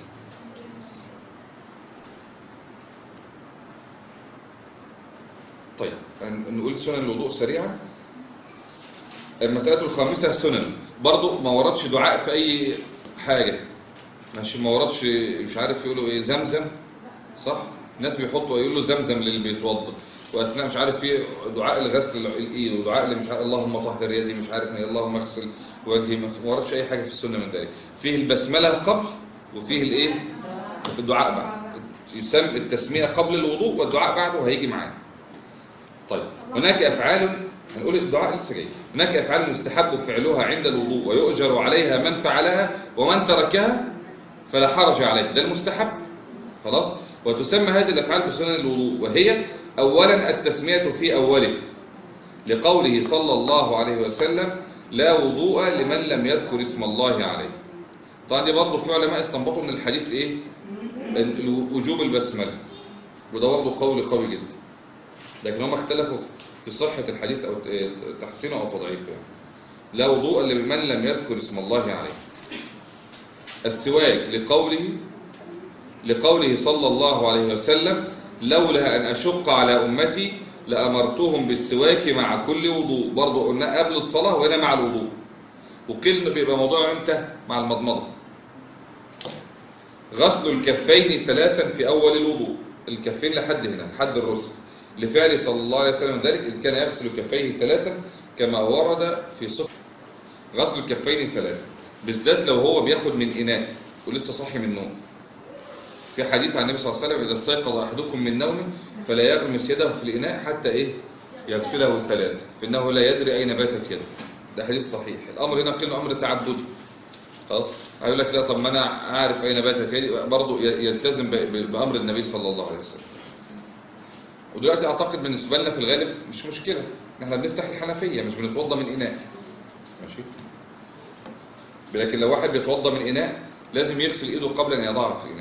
طيب هن- نقول سنن الوضوء سريعا المسألة الخامسة السنن برضو ما وردش دعاء في أي حاجة ماشي ما وردش مش عارف يقولوا إيه زمزم صح الناس بيحطوا يقولوا زمزم للي بيتوضا واثناء مش عارف في دعاء الغسل الايد ودعاء اللي مش عارف اللهم طهر يدي مش عارف ايه اللهم اغسل وجهي ما ما وردش اي حاجه في السنه من ذلك فيه البسمله قبل وفيه الايه الدعاء بعد يسمى التسميه قبل الوضوء والدعاء بعده هيجي معاه طيب هناك افعال هنقول الدعاء لسه جاي هناك افعال مستحب فعلها عند الوضوء ويؤجر عليها من فعلها ومن تركها فلا حرج عليه ده المستحب خلاص وتسمى هذه الافعال بسنن الوضوء وهي اولا التسميه في اوله لقوله صلى الله عليه وسلم لا وضوء لمن لم يذكر اسم الله عليه طبعا دي برضه في علماء استنبطوا من الحديث ايه ال- وجوب البسمله وده برضه قول قوي جدا لكن هم اختلفوا في صحة الحديث أو ت- تحسينه أو تضعيفه يعني. لا وضوء لمن لم يذكر اسم الله عليه السواك لقوله لقوله صلى الله عليه وسلم لولا أن أشق على أمتي لأمرتهم بالسواك مع كل وضوء برضه قلنا قبل الصلاة وهنا مع الوضوء وقيل بيبقى موضوع امتى مع المضمضة غسل الكفين ثلاثا في أول الوضوء الكفين لحد هنا لحد الرسل لفعل صلى الله عليه وسلم ذلك إذ كان يغسل كفيه ثلاثا كما ورد في صفة غسل الكفين ثلاثا بالذات لو هو بياخد من إناء ولسه صاحي من النوم في حديث عن النبي صلى الله عليه وسلم إذا استيقظ أحدكم من نومه فلا يغمس يده في الإناء حتى إيه يغسله ثلاثا فإنه لا يدري أين باتت يده ده حديث صحيح الأمر هنا قيل أمر تعبدي خلاص هيقول لك لا طب ما أنا عارف أين باتت يدي برضه يلتزم ب- ب- بأمر النبي صلى الله عليه وسلم ودلوقتي أعتقد بالنسبة لنا في الغالب مش مشكلة إن احنا بنفتح الحنفية مش بنتوضى من إناء ماشي لكن لو واحد بيتوضى من إناء لازم يغسل إيده قبل أن يضعها في الإناء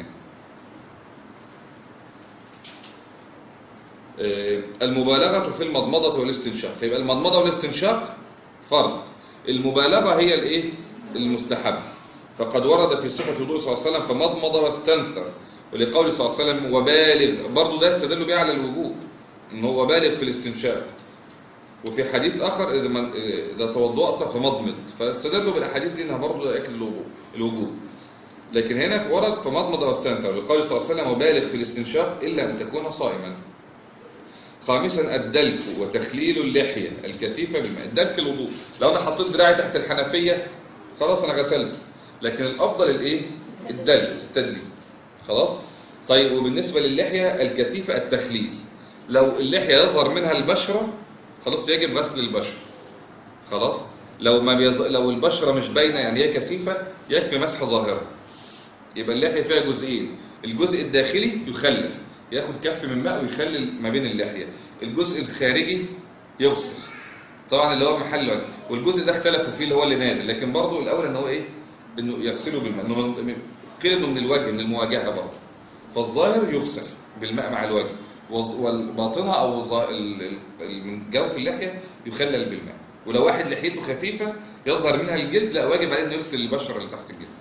آه، المبالغة في المضمضة والاستنشاق يبقى المضمضة والاستنشاق فرض المبالغة هي الايه المستحب فقد ورد في صفة وضوء صلى الله عليه وسلم فمضمض واستنثر ولقول صلى الله عليه وسلم وبالغ برضه ده استدلوا بيه على الوجوب ان هو بالغ في الاستنشاق وفي حديث اخر اذا من اذا توضأت فمضمض فاستدلوا بالاحاديث دي انها برضه ياكل الوجوب الوجوب لكن هنا ورد فمضمض واستنثر لقول صلى الله عليه وسلم وبالغ في الاستنشاق الا ان تكون صائما خامسا الدلك وتخليل اللحية الكثيفة بالماء الدلك الوضوء لو انا حطيت دراعي تحت الحنفية خلاص انا غسلت لكن الافضل الايه الدلك التدليك خلاص طيب وبالنسبة للحية الكثيفة التخليل لو اللحية يظهر منها البشرة خلاص يجب غسل البشرة خلاص لو ما بيظ... لو البشرة مش باينة يعني هي كثيفة يكفي مسح ظاهرة يبقى اللحية فيها جزئين الجزء الداخلي يخلل ياخد كف من ماء ويخلل ما بين اللحية الجزء الخارجي يغسل طبعا اللي هو محل الوجه والجزء ده اختلفوا فيه اللي هو اللي نازل لكن برضه الاول ان هو ايه انه يغسله بالماء انه من- قيل انه من الوجه من المواجهة برضه فالظاهر يغسل بالماء مع الوجه وال- والباطنها او الظا- ال- ال- ال- من جوف اللحية يخلل بالماء ولو واحد لحيته خفيفة يظهر منها الجلد لا واجب عليه انه يغسل البشرة اللي تحت الجلد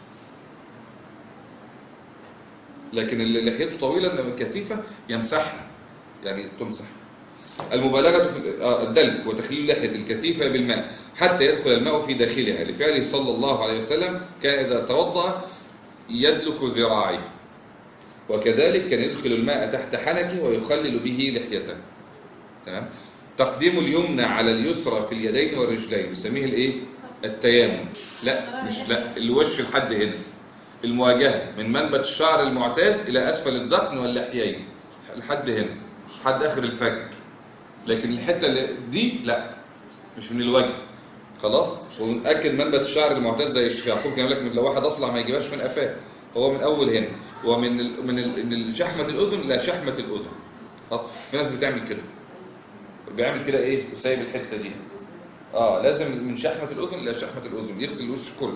لكن اللي لحيته طويلة إنما كثيفة يمسحها يعني تمسح المبالغة في آه، الدلك وتخليل اللحية الكثيفة بالماء حتى يدخل الماء في داخلها لفعله صلى الله عليه وسلم كان إذا توضأ يدلك ذراعيه وكذلك كان يدخل الماء تحت حنكه ويخلل به لحيته تمام تقديم اليمنى على اليسرى في اليدين والرجلين يسميه الايه التيامن لا مش لا الوش لحد هنا المواجهة من منبت الشعر المعتاد إلى أسفل الذقن واللحيين لحد هنا لحد آخر الفك لكن الحتة اللي دي لا مش من الوجه خلاص ونأكد منبت الشعر المعتاد زي الشيخ يعقوب كان يقول لك لو واحد أصلع ما يجيبهاش من قفاه هو من أول هنا ومن ال من ال من شحمة الأذن إلى شحمة الأذن خلاص في ناس بتعمل كده بيعمل كده إيه وسايب الحتة دي اه لازم من شحمة الأذن إلى شحمة الأذن يغسل الوش كله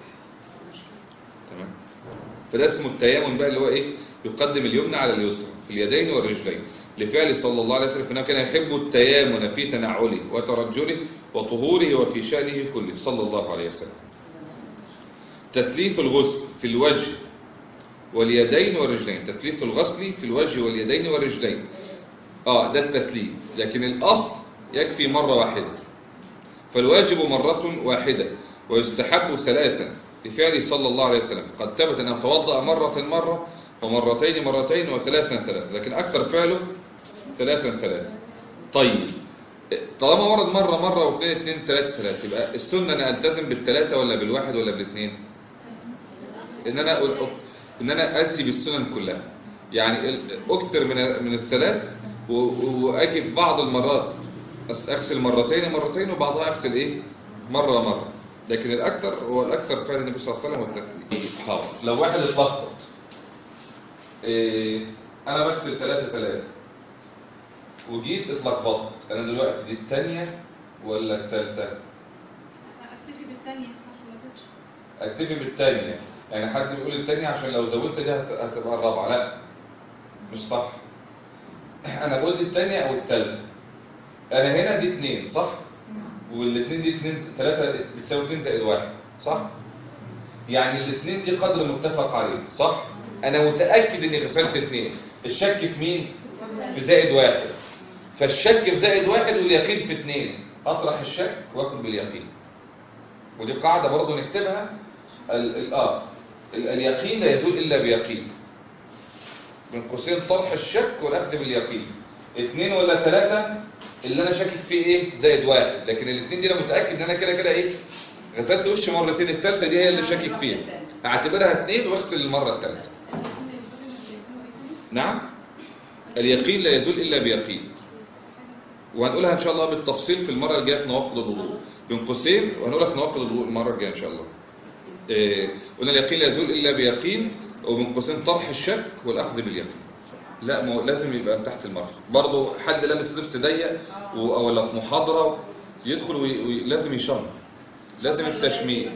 تمام فده اسمه التيامن بقى اللي هو ايه يقدم اليمنى على اليسرى في اليدين والرجلين لفعل صلى الله عليه وسلم انه كان يحب التيامن في تنعله وترجله وطهوره وفي شأنه كله صلى الله عليه وسلم تثليث الغسل في الوجه واليدين والرجلين تثليث الغسل في الوجه واليدين والرجلين اه ده التثليث لكن الأصل يكفي مرة واحدة فالواجب مرة واحدة ويستحب ثلاثا لفعل صلى الله عليه وسلم قد ثبت أنه توضأ مرة مرة ومرتين مرتين وثلاثا ثلاثا لكن أكثر فعله ثلاثا ثلاثا طيب طالما ورد مرة مرة واثنين اثنين ثلاثة ثلاثة يبقى السنة أنا ألتزم بالثلاثة ولا بالواحد ولا بالاثنين إن أنا أقول إن أنا أتي بالسنن كلها يعني ال- أكثر من من الثلاث و- و- وأجي في بعض المرات أس- اغسل مرتين مرتين وبعضها اغسل ايه مرة مرة لكن الاكثر هو الاكثر فعل النبي صلى الله عليه وسلم والتثليث حاضر لو واحد اتلخبط إيه انا بغسل ثلاثة ثلاثة وجيت اتلخبطت انا دلوقتي دي الثانية ولا الثالثة اكتفي بالثانية عشان ما تزيدش اكتفي بالثانية يعني حد بيقول الثانية عشان لو زودت دي هت- هتبقى الرابعة لا مش صح انا بقول دي الثانية او الثالثة انا هنا دي اثنين صح والاثنين دي اثنين ثلاثة بتساوي اثنين زائد واحد صح يعني الاثنين دي قدر متفق عليه صح انا متأكد اني غسلت اثنين الشك في مين في زائد واحد فالشك في زائد واحد واليقين في اثنين اطرح الشك واكل باليقين ودي قاعدة برضو نكتبها ال ال آه ال اليقين لا يزول إلا بيقين من قوسين طرح الشك والأخذ باليقين اثنين ولا ثلاثة اللي أنا شاكك فيه إيه زائد واحد لكن الاثنين دي أنا متأكد إن أنا كده كده إيه غسلت وشي مرتين الثالثة دي هي اللي شاكك فيها أعتبرها اثنين وأغسل المرة الثالثة نعم اليقين لا يزول إلا بيقين وهنقولها إن شاء الله بالتفصيل في المرة الجاية في نواقض الوضوء بين قوسين وهنقولها في نواقض الوضوء المرة الجاية إن شاء الله إيه، قلنا اليقين لا يزول إلا بيقين وبين قوسين طرح الشك والأخذ باليقين لا ما هو لازم يبقى من تحت المرفق برضه حد لابس لبس ضيق و- أو ولا في محاضرة يدخل ولازم يشم لازم التشميع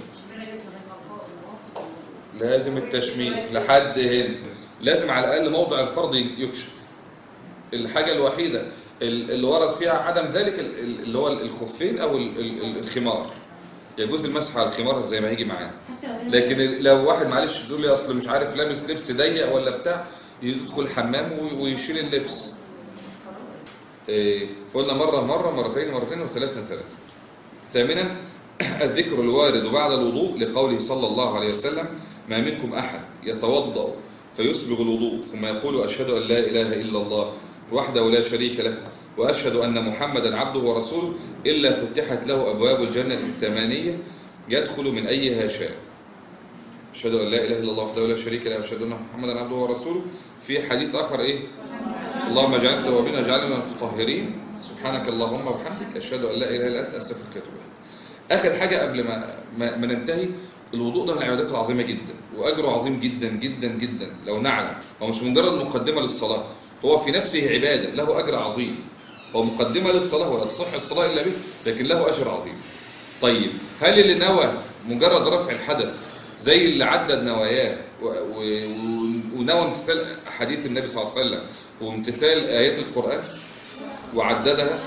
لازم التشميع لحد هنا لازم على الأقل موضع الفرض يكشف الحاجة الوحيدة ال- اللي ورد فيها عدم ذلك ال- ال- اللي هو الخفين أو ال- ال- الخمار يجوز المسح على الخمار زي ما هيجي معانا لكن ال- لو واحد معلش تقول لي اصل مش عارف لابس لبس ضيق ولا بتاع يدخل الحمام وي- ويشيل اللبس إيه، قلنا مرة مرة مرتين مرتين وثلاثة ثلاثة ثامنا الذكر الوارد بعد الوضوء لقوله صلى الله عليه وسلم ما منكم أحد يتوضأ فيسبغ الوضوء ثم يقول أشهد أن لا إله إلا الله وحده لا شريك له وأشهد أن محمدا عبده ورسوله إلا فتحت له أبواب الجنة الثمانية يدخل من أيها شاء أشهد أن لا إله إلا الله وحده لا شريك له وأشهد أن محمدا عبده ورسوله في حديث آخر إيه اللهم اجعلنا توابين اجعلنا متطهرين سبحانك اللهم وبحمدك أشهد أن لا إله إلا أنت أستغفرك وأتوب إليك آخر حاجة قبل ما, ما, ما ننتهي الوضوء ده من العبادات العظيمة جدا وأجره عظيم جدا جدا جدا لو نعلم هو مش مجرد مقدمة للصلاة هو في نفسه عبادة له أجر عظيم هو مقدمة للصلاة ولا تصح الصلاة إلا به لكن له أجر عظيم طيب هل اللي نوى مجرد رفع الحدث زي اللي عدد نواياه و- و- و- ونوى امتثال حديث النبي صلى الله عليه وسلم وامتثال آيات القرآن وعددها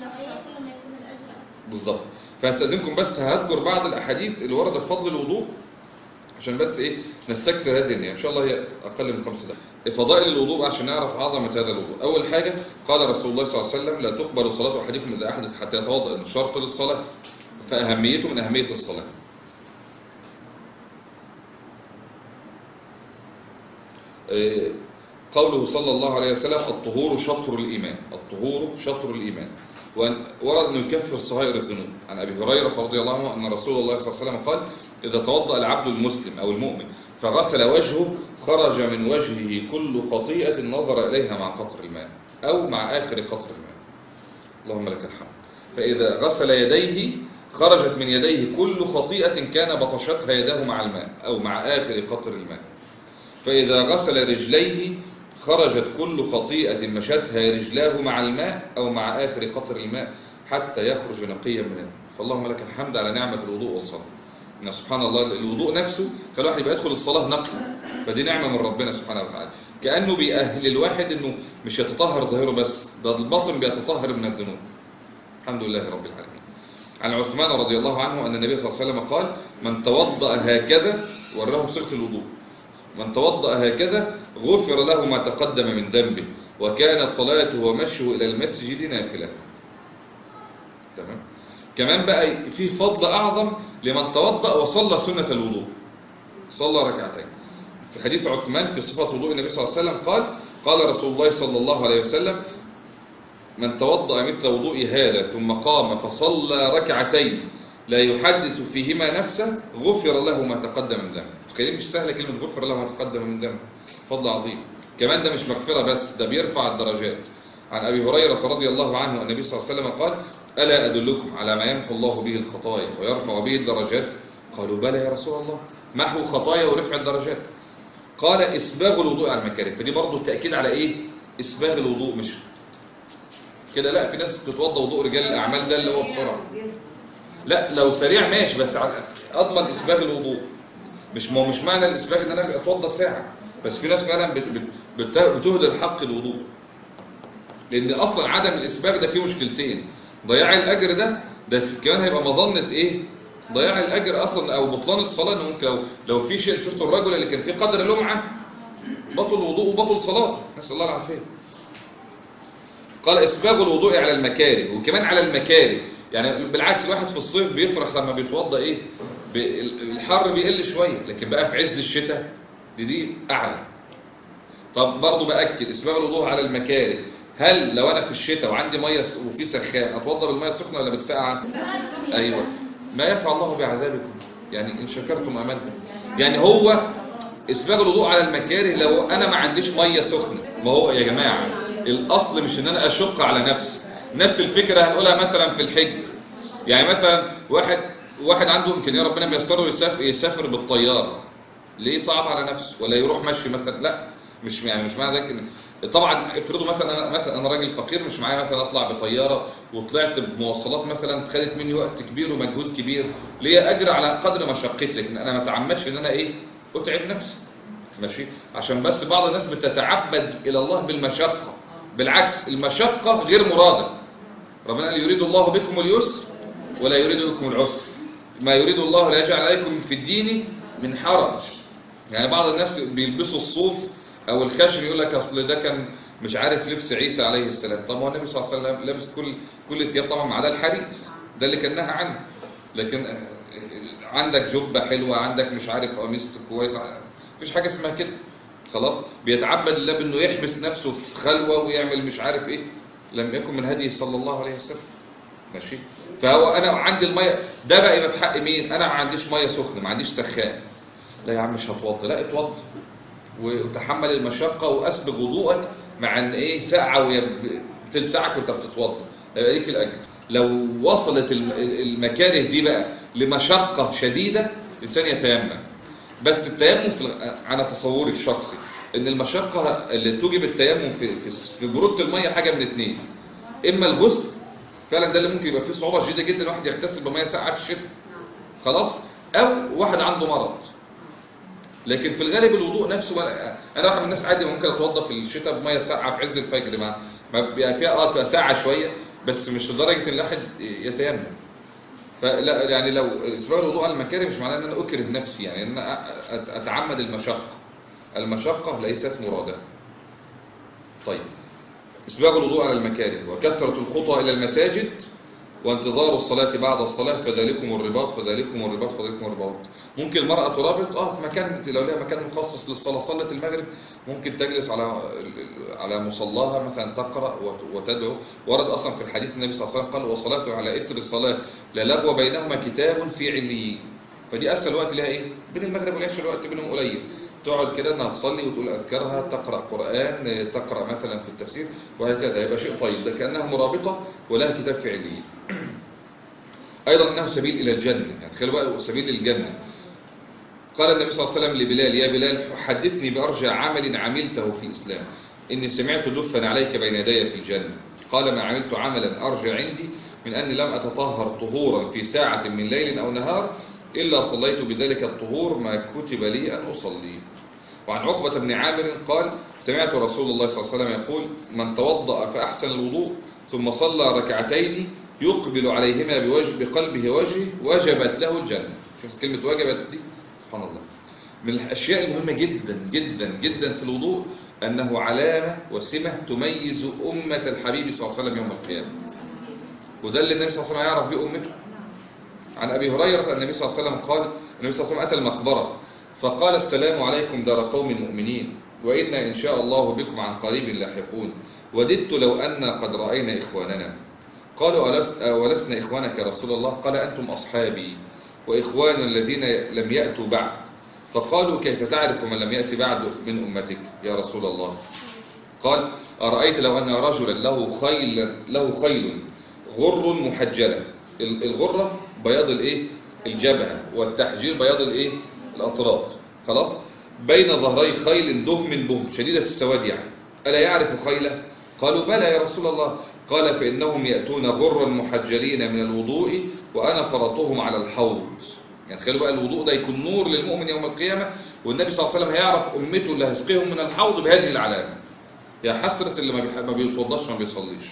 بالظبط فهستأذنكم بس هذكر بعض الأحاديث اللي وردت بفضل الوضوء عشان بس ايه نستكثر هذه النية ان شاء الله هي اقل من خمس دقائق فضائل الوضوء بقى عشان نعرف عظمة هذا الوضوء اول حاجة قال رسول الله صلى الله عليه وسلم لا تقبل صلاة احدكم اذا احدث حتى يتوضا إنه شرط للصلاة فاهميته من اهمية الصلاة إيه، قوله صلى الله عليه وسلم الطهور شطر الإيمان الطهور شطر الإيمان وأن- ورد أنه يكفر صغائر الذنوب عن أبي هريرة رضي الله عنه أن رسول الله صلى الله عليه وسلم قال إذا توضأ العبد المسلم أو المؤمن فغسل وجهه خرج من وجهه كل خطيئة نظر إليها مع قطر الماء أو مع آخر قطر الماء اللهم لك الحمد فإذا غسل يديه خرجت من يديه كل خطيئة كان بطشتها يداه مع الماء أو مع آخر قطر الماء فإذا غسل رجليه خرجت كل خطيئة مشتها رجلاه مع الماء أو مع آخر قطر الماء حتى يخرج نقيا منه فاللهم لك الحمد على نعمة الوضوء والصلاة إن سبحان الله الوضوء نفسه فالواحد يبقى يدخل الصلاة نقي فدي نعمة من ربنا سبحانه وتعالى كأنه بيأهل الواحد إنه مش يتطهر ظاهره بس ده الباطن بيتطهر من الذنوب الحمد لله رب العالمين عن عثمان رضي الله عنه أن النبي صلى الله عليه وسلم قال من توضأ هكذا وراه صيغة الوضوء من توضأ هكذا غفر له ما تقدم من ذنبه وكانت صلاته ومشيه إلى المسجد نافلة تمام كمان بقى في فضل أعظم لمن توضأ وصلى سنة الوضوء صلى ركعتين في حديث عثمان في صفة وضوء النبي صلى الله عليه وسلم قال قال رسول الله صلى الله عليه وسلم من توضأ مثل وضوء هذا ثم قام فصلى ركعتين لا يحدث فيهما نفسه غفر له ما تقدم من ذنبه تخيلين مش سهلة كلمة غفر له ما تقدم من ذنبه فضل عظيم كمان ده مش مغفرة بس ده بيرفع الدرجات عن أبي هريرة رضي الله عنه النبي صلى الله عليه وسلم قال ألا أدلكم على ما يمحو الله به الخطايا ويرفع به الدرجات قالوا بلى يا رسول الله محو خطايا ورفع الدرجات قال إسباغ الوضوء على المكاره فدي برضو التأكيد على إيه إسباغ الوضوء مش كده لا في ناس بتتوضى وضوء رجال الأعمال ده اللي هو بسرعة لا لو سريع ماشي بس على- اضمن اسباغ الوضوء مش ما هو مش معنى الاسباغ ان انا اتوضى ساعه بس في ناس فعلا بت- بت- بت- بتهدر حق الوضوء لان اصلا عدم الاسباغ ده فيه مشكلتين ضياع الاجر ده ده في- كمان هيبقى مظنه ايه ضياع الاجر اصلا او بطلان الصلاه إن ممكن لو لو في شيء شفت الرجل اللي كان فيه قدر لمعه بطل وضوء وبطل صلاه نسال الله العافيه قال اسباغ الوضوء على المكاره وكمان على المكاره يعني بالعكس الواحد في الصيف بيفرح لما بيتوضى ايه ب- الحر بيقل شويه لكن بقى في عز الشتاء دي دي اعلى طب برضه باكد اسباغ الوضوء على المكاره هل لو انا في الشتاء وعندي ميه س- وفي سخان اتوضى بالميه السخنه ولا بالساقعه ايوه ما يفعل الله بعذابكم يعني ان شكرتم امنتم يعني هو اسباغ الوضوء على المكاره لو انا ما عنديش ميه سخنه ما هو يا جماعه الاصل مش ان انا اشق على نفسي نفس الفكره هنقولها مثلا في الحج يعني مثلا واحد واحد عنده امكانيه ربنا ميسره يسافر يسافر بالطياره ليه صعب على نفسه ولا يروح مشي مثلا لا مش يعني مش معنى ذلك إن- طبعا افرضوا مثلا انا مثلا انا راجل فقير مش معايا مثلا اطلع بطياره وطلعت بمواصلات مثلا خدت مني وقت كبير ومجهود كبير ليا اجر على قدر مشقتي لكن انا ما اتعمدش ان انا ايه اتعب نفسي ماشي عشان بس بعض الناس بتتعبد الى الله بالمشقه بالعكس المشقه غير مراده ربنا قال يريد الله بكم اليسر ولا يريد بكم العسر ما يريد الله لا يجعل عليكم في الدين من حرج يعني بعض الناس بيلبسوا الصوف او الخشب يقول لك اصل ده كان مش عارف لبس عيسى عليه السلام طب هو النبي صلى الله عليه وسلم لابس كل كل الثياب طبعا ما عدا الحرير ده اللي كان نهى عنه لكن آه، عندك جبه حلوه عندك مش عارف قميص كويس مفيش حاجه اسمها كده خلاص بيتعبد الله بانه يحبس نفسه في خلوه ويعمل مش عارف ايه لم يكن من هديه صلى الله عليه وسلم ماشي فهو انا عندي الميه ده بقى يبقى في حق مين انا ما عنديش ميه سخنه ما عنديش سخان لا يا عم مش هتوضى لا اتوضى وتحمل المشقه واسبغ وضوءك مع ان ايه ساعه وهي ب- تلسعك وانت بتتوضى يبقى ليك الاجر لو وصلت الم- المكاره دي بقى لمشقه شديده الانسان يتيمم بس التيمم في الغ- على تصوري الشخصي ان المشقه اللي توجب التيمم في في في بروده الميه حاجه من اتنين اما الغسل فعلا ده اللي ممكن يبقى فيه صعوبه شديده جدا الواحد يغتسل بميه ساقعه في الشتاء خلاص او واحد عنده مرض لكن في الغالب الوضوء نفسه ما انا واحد من الناس عادي ممكن اتوضى في الشتاء بميه ساقعه في عز الفجر ما ما بيبقى فيها اه تبقى ساقعه شويه بس مش لدرجه ان الواحد يتيمم فلا يعني لو اسبوع الوضوء على المكاره مش معناه ان انا اكره نفسي يعني ان انا أت- اتعمد المشقه المشقه ليست مراده طيب اسباغ الوضوء على المكاره وكثرة الخطى إلى المساجد وانتظار الصلاة بعد الصلاة فذلكم الرباط فذلكم الرباط فذلكم الرباط ممكن المرأة ترابط اه في مكان لو لها مكان مخصص للصلاة صلت المغرب ممكن تجلس على على مصلاها مثلا تقرأ وت- وتدعو ورد أصلا في الحديث النبي صلى الله عليه وسلم قال وصلاته على إثر الصلاة لا لغو بينهما كتاب في عليين فدي أسهل وقت لها إيه بين المغرب والعشاء الوقت بينهم قليل تقعد كده انها تصلي وتقول اذكارها تقرا قران تقرا مثلا في التفسير وهكذا يبقى شيء طيب ده كانها مرابطه ولها كتاب فعلي ايضا انه سبيل الى الجنه يعني تخيلوا بقى سبيل للجنه قال النبي صلى الله عليه وسلم لبلال يا بلال حدثني بارجى عمل عملته في الاسلام اني سمعت دفا عليك بين يدي في الجنه قال ما عملت عملا ارجى عندي من اني لم اتطهر طهورا في ساعه من ليل او نهار إلا صليت بذلك الطهور ما كتب لي أن أصلي وعن عقبة بن عامر قال سمعت رسول الله صلى الله عليه وسلم يقول من توضأ فأحسن الوضوء ثم صلى ركعتين يقبل عليهما بوجه بقلبه وجهه وجبت له الجنة شوف كلمة وجبت دي سبحان الله من الأشياء المهمة جدا جدا جدا في الوضوء أنه علامة وسمة تميز أمة الحبيب صلى الله عليه وسلم يوم القيامة وده اللي النبي صلى الله عليه وسلم يعرف بيه أمته عن أبي هريرة أن النبي صلى الله عليه وسلم قال النبي صلى الله عليه وسلم أتى المقبرة فقال السلام عليكم دار قوم مؤمنين وإنا إن شاء الله بكم عن قريب لاحقون وددت لو أن قد رأينا إخواننا قالوا ألس- أولسنا إخوانك يا رسول الله قال أنتم أصحابي وإخوان الذين لم يأتوا بعد فقالوا كيف تعرف من لم يأتي بعد من أمتك يا رسول الله قال أرأيت لو أن رجلا له خيل له خيل غر محجلة ال- الغرة بياض الايه الجبهة والتحجير بياض الايه الأطراف خلاص بين ظهري خيل دهم بهم شديدة السواد يعني ألا يعرف خيله قالوا بلى يا رسول الله قال فإنهم يأتون غرا محجلين من الوضوء وأنا فرطهم على الحوض يعني تخيلوا بقى الوضوء ده يكون نور للمؤمن يوم القيامة والنبي صلى الله عليه وسلم هيعرف أمته اللي هيسقيهم من الحوض بهذه العلامة يا حسرة اللي ما بيح- ما بيتوضاش ما بيصليش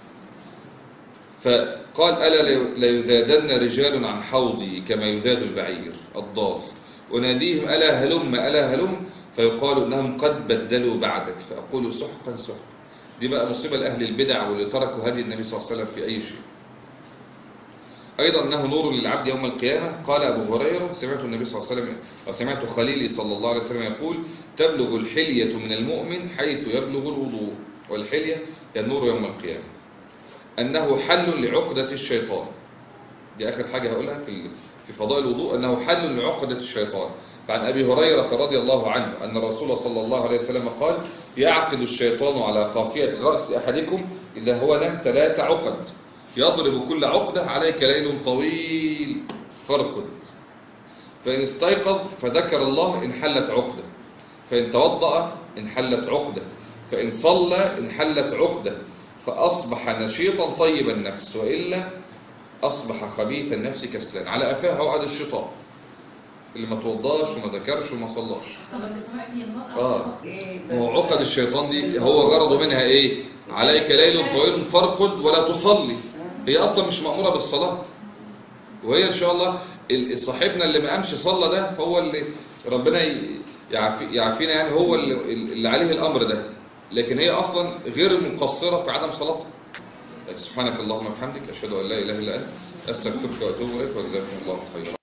فقال ألا لي- ليذادن رجال عن حوضي كما يذاد البعير الضال وناديهم ألا هلم ألا هلم فيقال إنهم قد بدلوا بعدك فأقول سحقا سحقا دي بقى مصيبة لأهل البدع واللي تركوا هدي النبي صلى الله عليه وسلم في أي شيء أيضا أنه نور للعبد يوم القيامة قال أبو هريرة سمعت النبي صلى الله عليه وسلم وسمعت خليلي صلى الله عليه وسلم يقول تبلغ الحلية من المؤمن حيث يبلغ الوضوء والحلية هي النور يوم القيامة أنه حل لعقدة الشيطان دي آخر حاجة هقولها في ال- في فضاء الوضوء أنه حل لعقدة الشيطان فعن أبي هريرة رضي الله عنه أن الرسول صلى الله عليه وسلم قال يعقد الشيطان على قافية رأس أحدكم إذا هو نام ثلاث عقد يضرب كل عقدة عليك ليل طويل فارقد فإن استيقظ فذكر الله انحلت عقدة فإن توضأ انحلت عقدة فإن صلى انحلت عقدة فأصبح نشيطا طيب النفس وإلا أصبح خبيث النفس كسلان على أفاه عقد الشيطان اللي ما توضاش وما ذكرش وما صلاش طب دلوقتي المرأة آه إيه هو عقد الشيطان دي هو غرضه منها ايه عليك ليل طويل فارقد ولا تصلي هي اصلا مش مأمورة بالصلاة وهي ان شاء الله ال- صاحبنا اللي ما قامش صلى ده هو اللي ربنا ي- يعافي يعافينا يعني هو اللي, اللي عليه الامر ده لكن هي اصلا غير مقصرة في عدم صلاتها سبحانك اللهم وبحمدك اشهد ان لا اله الا انت استغفرك واتوب اليك وجزاكم الله خيرا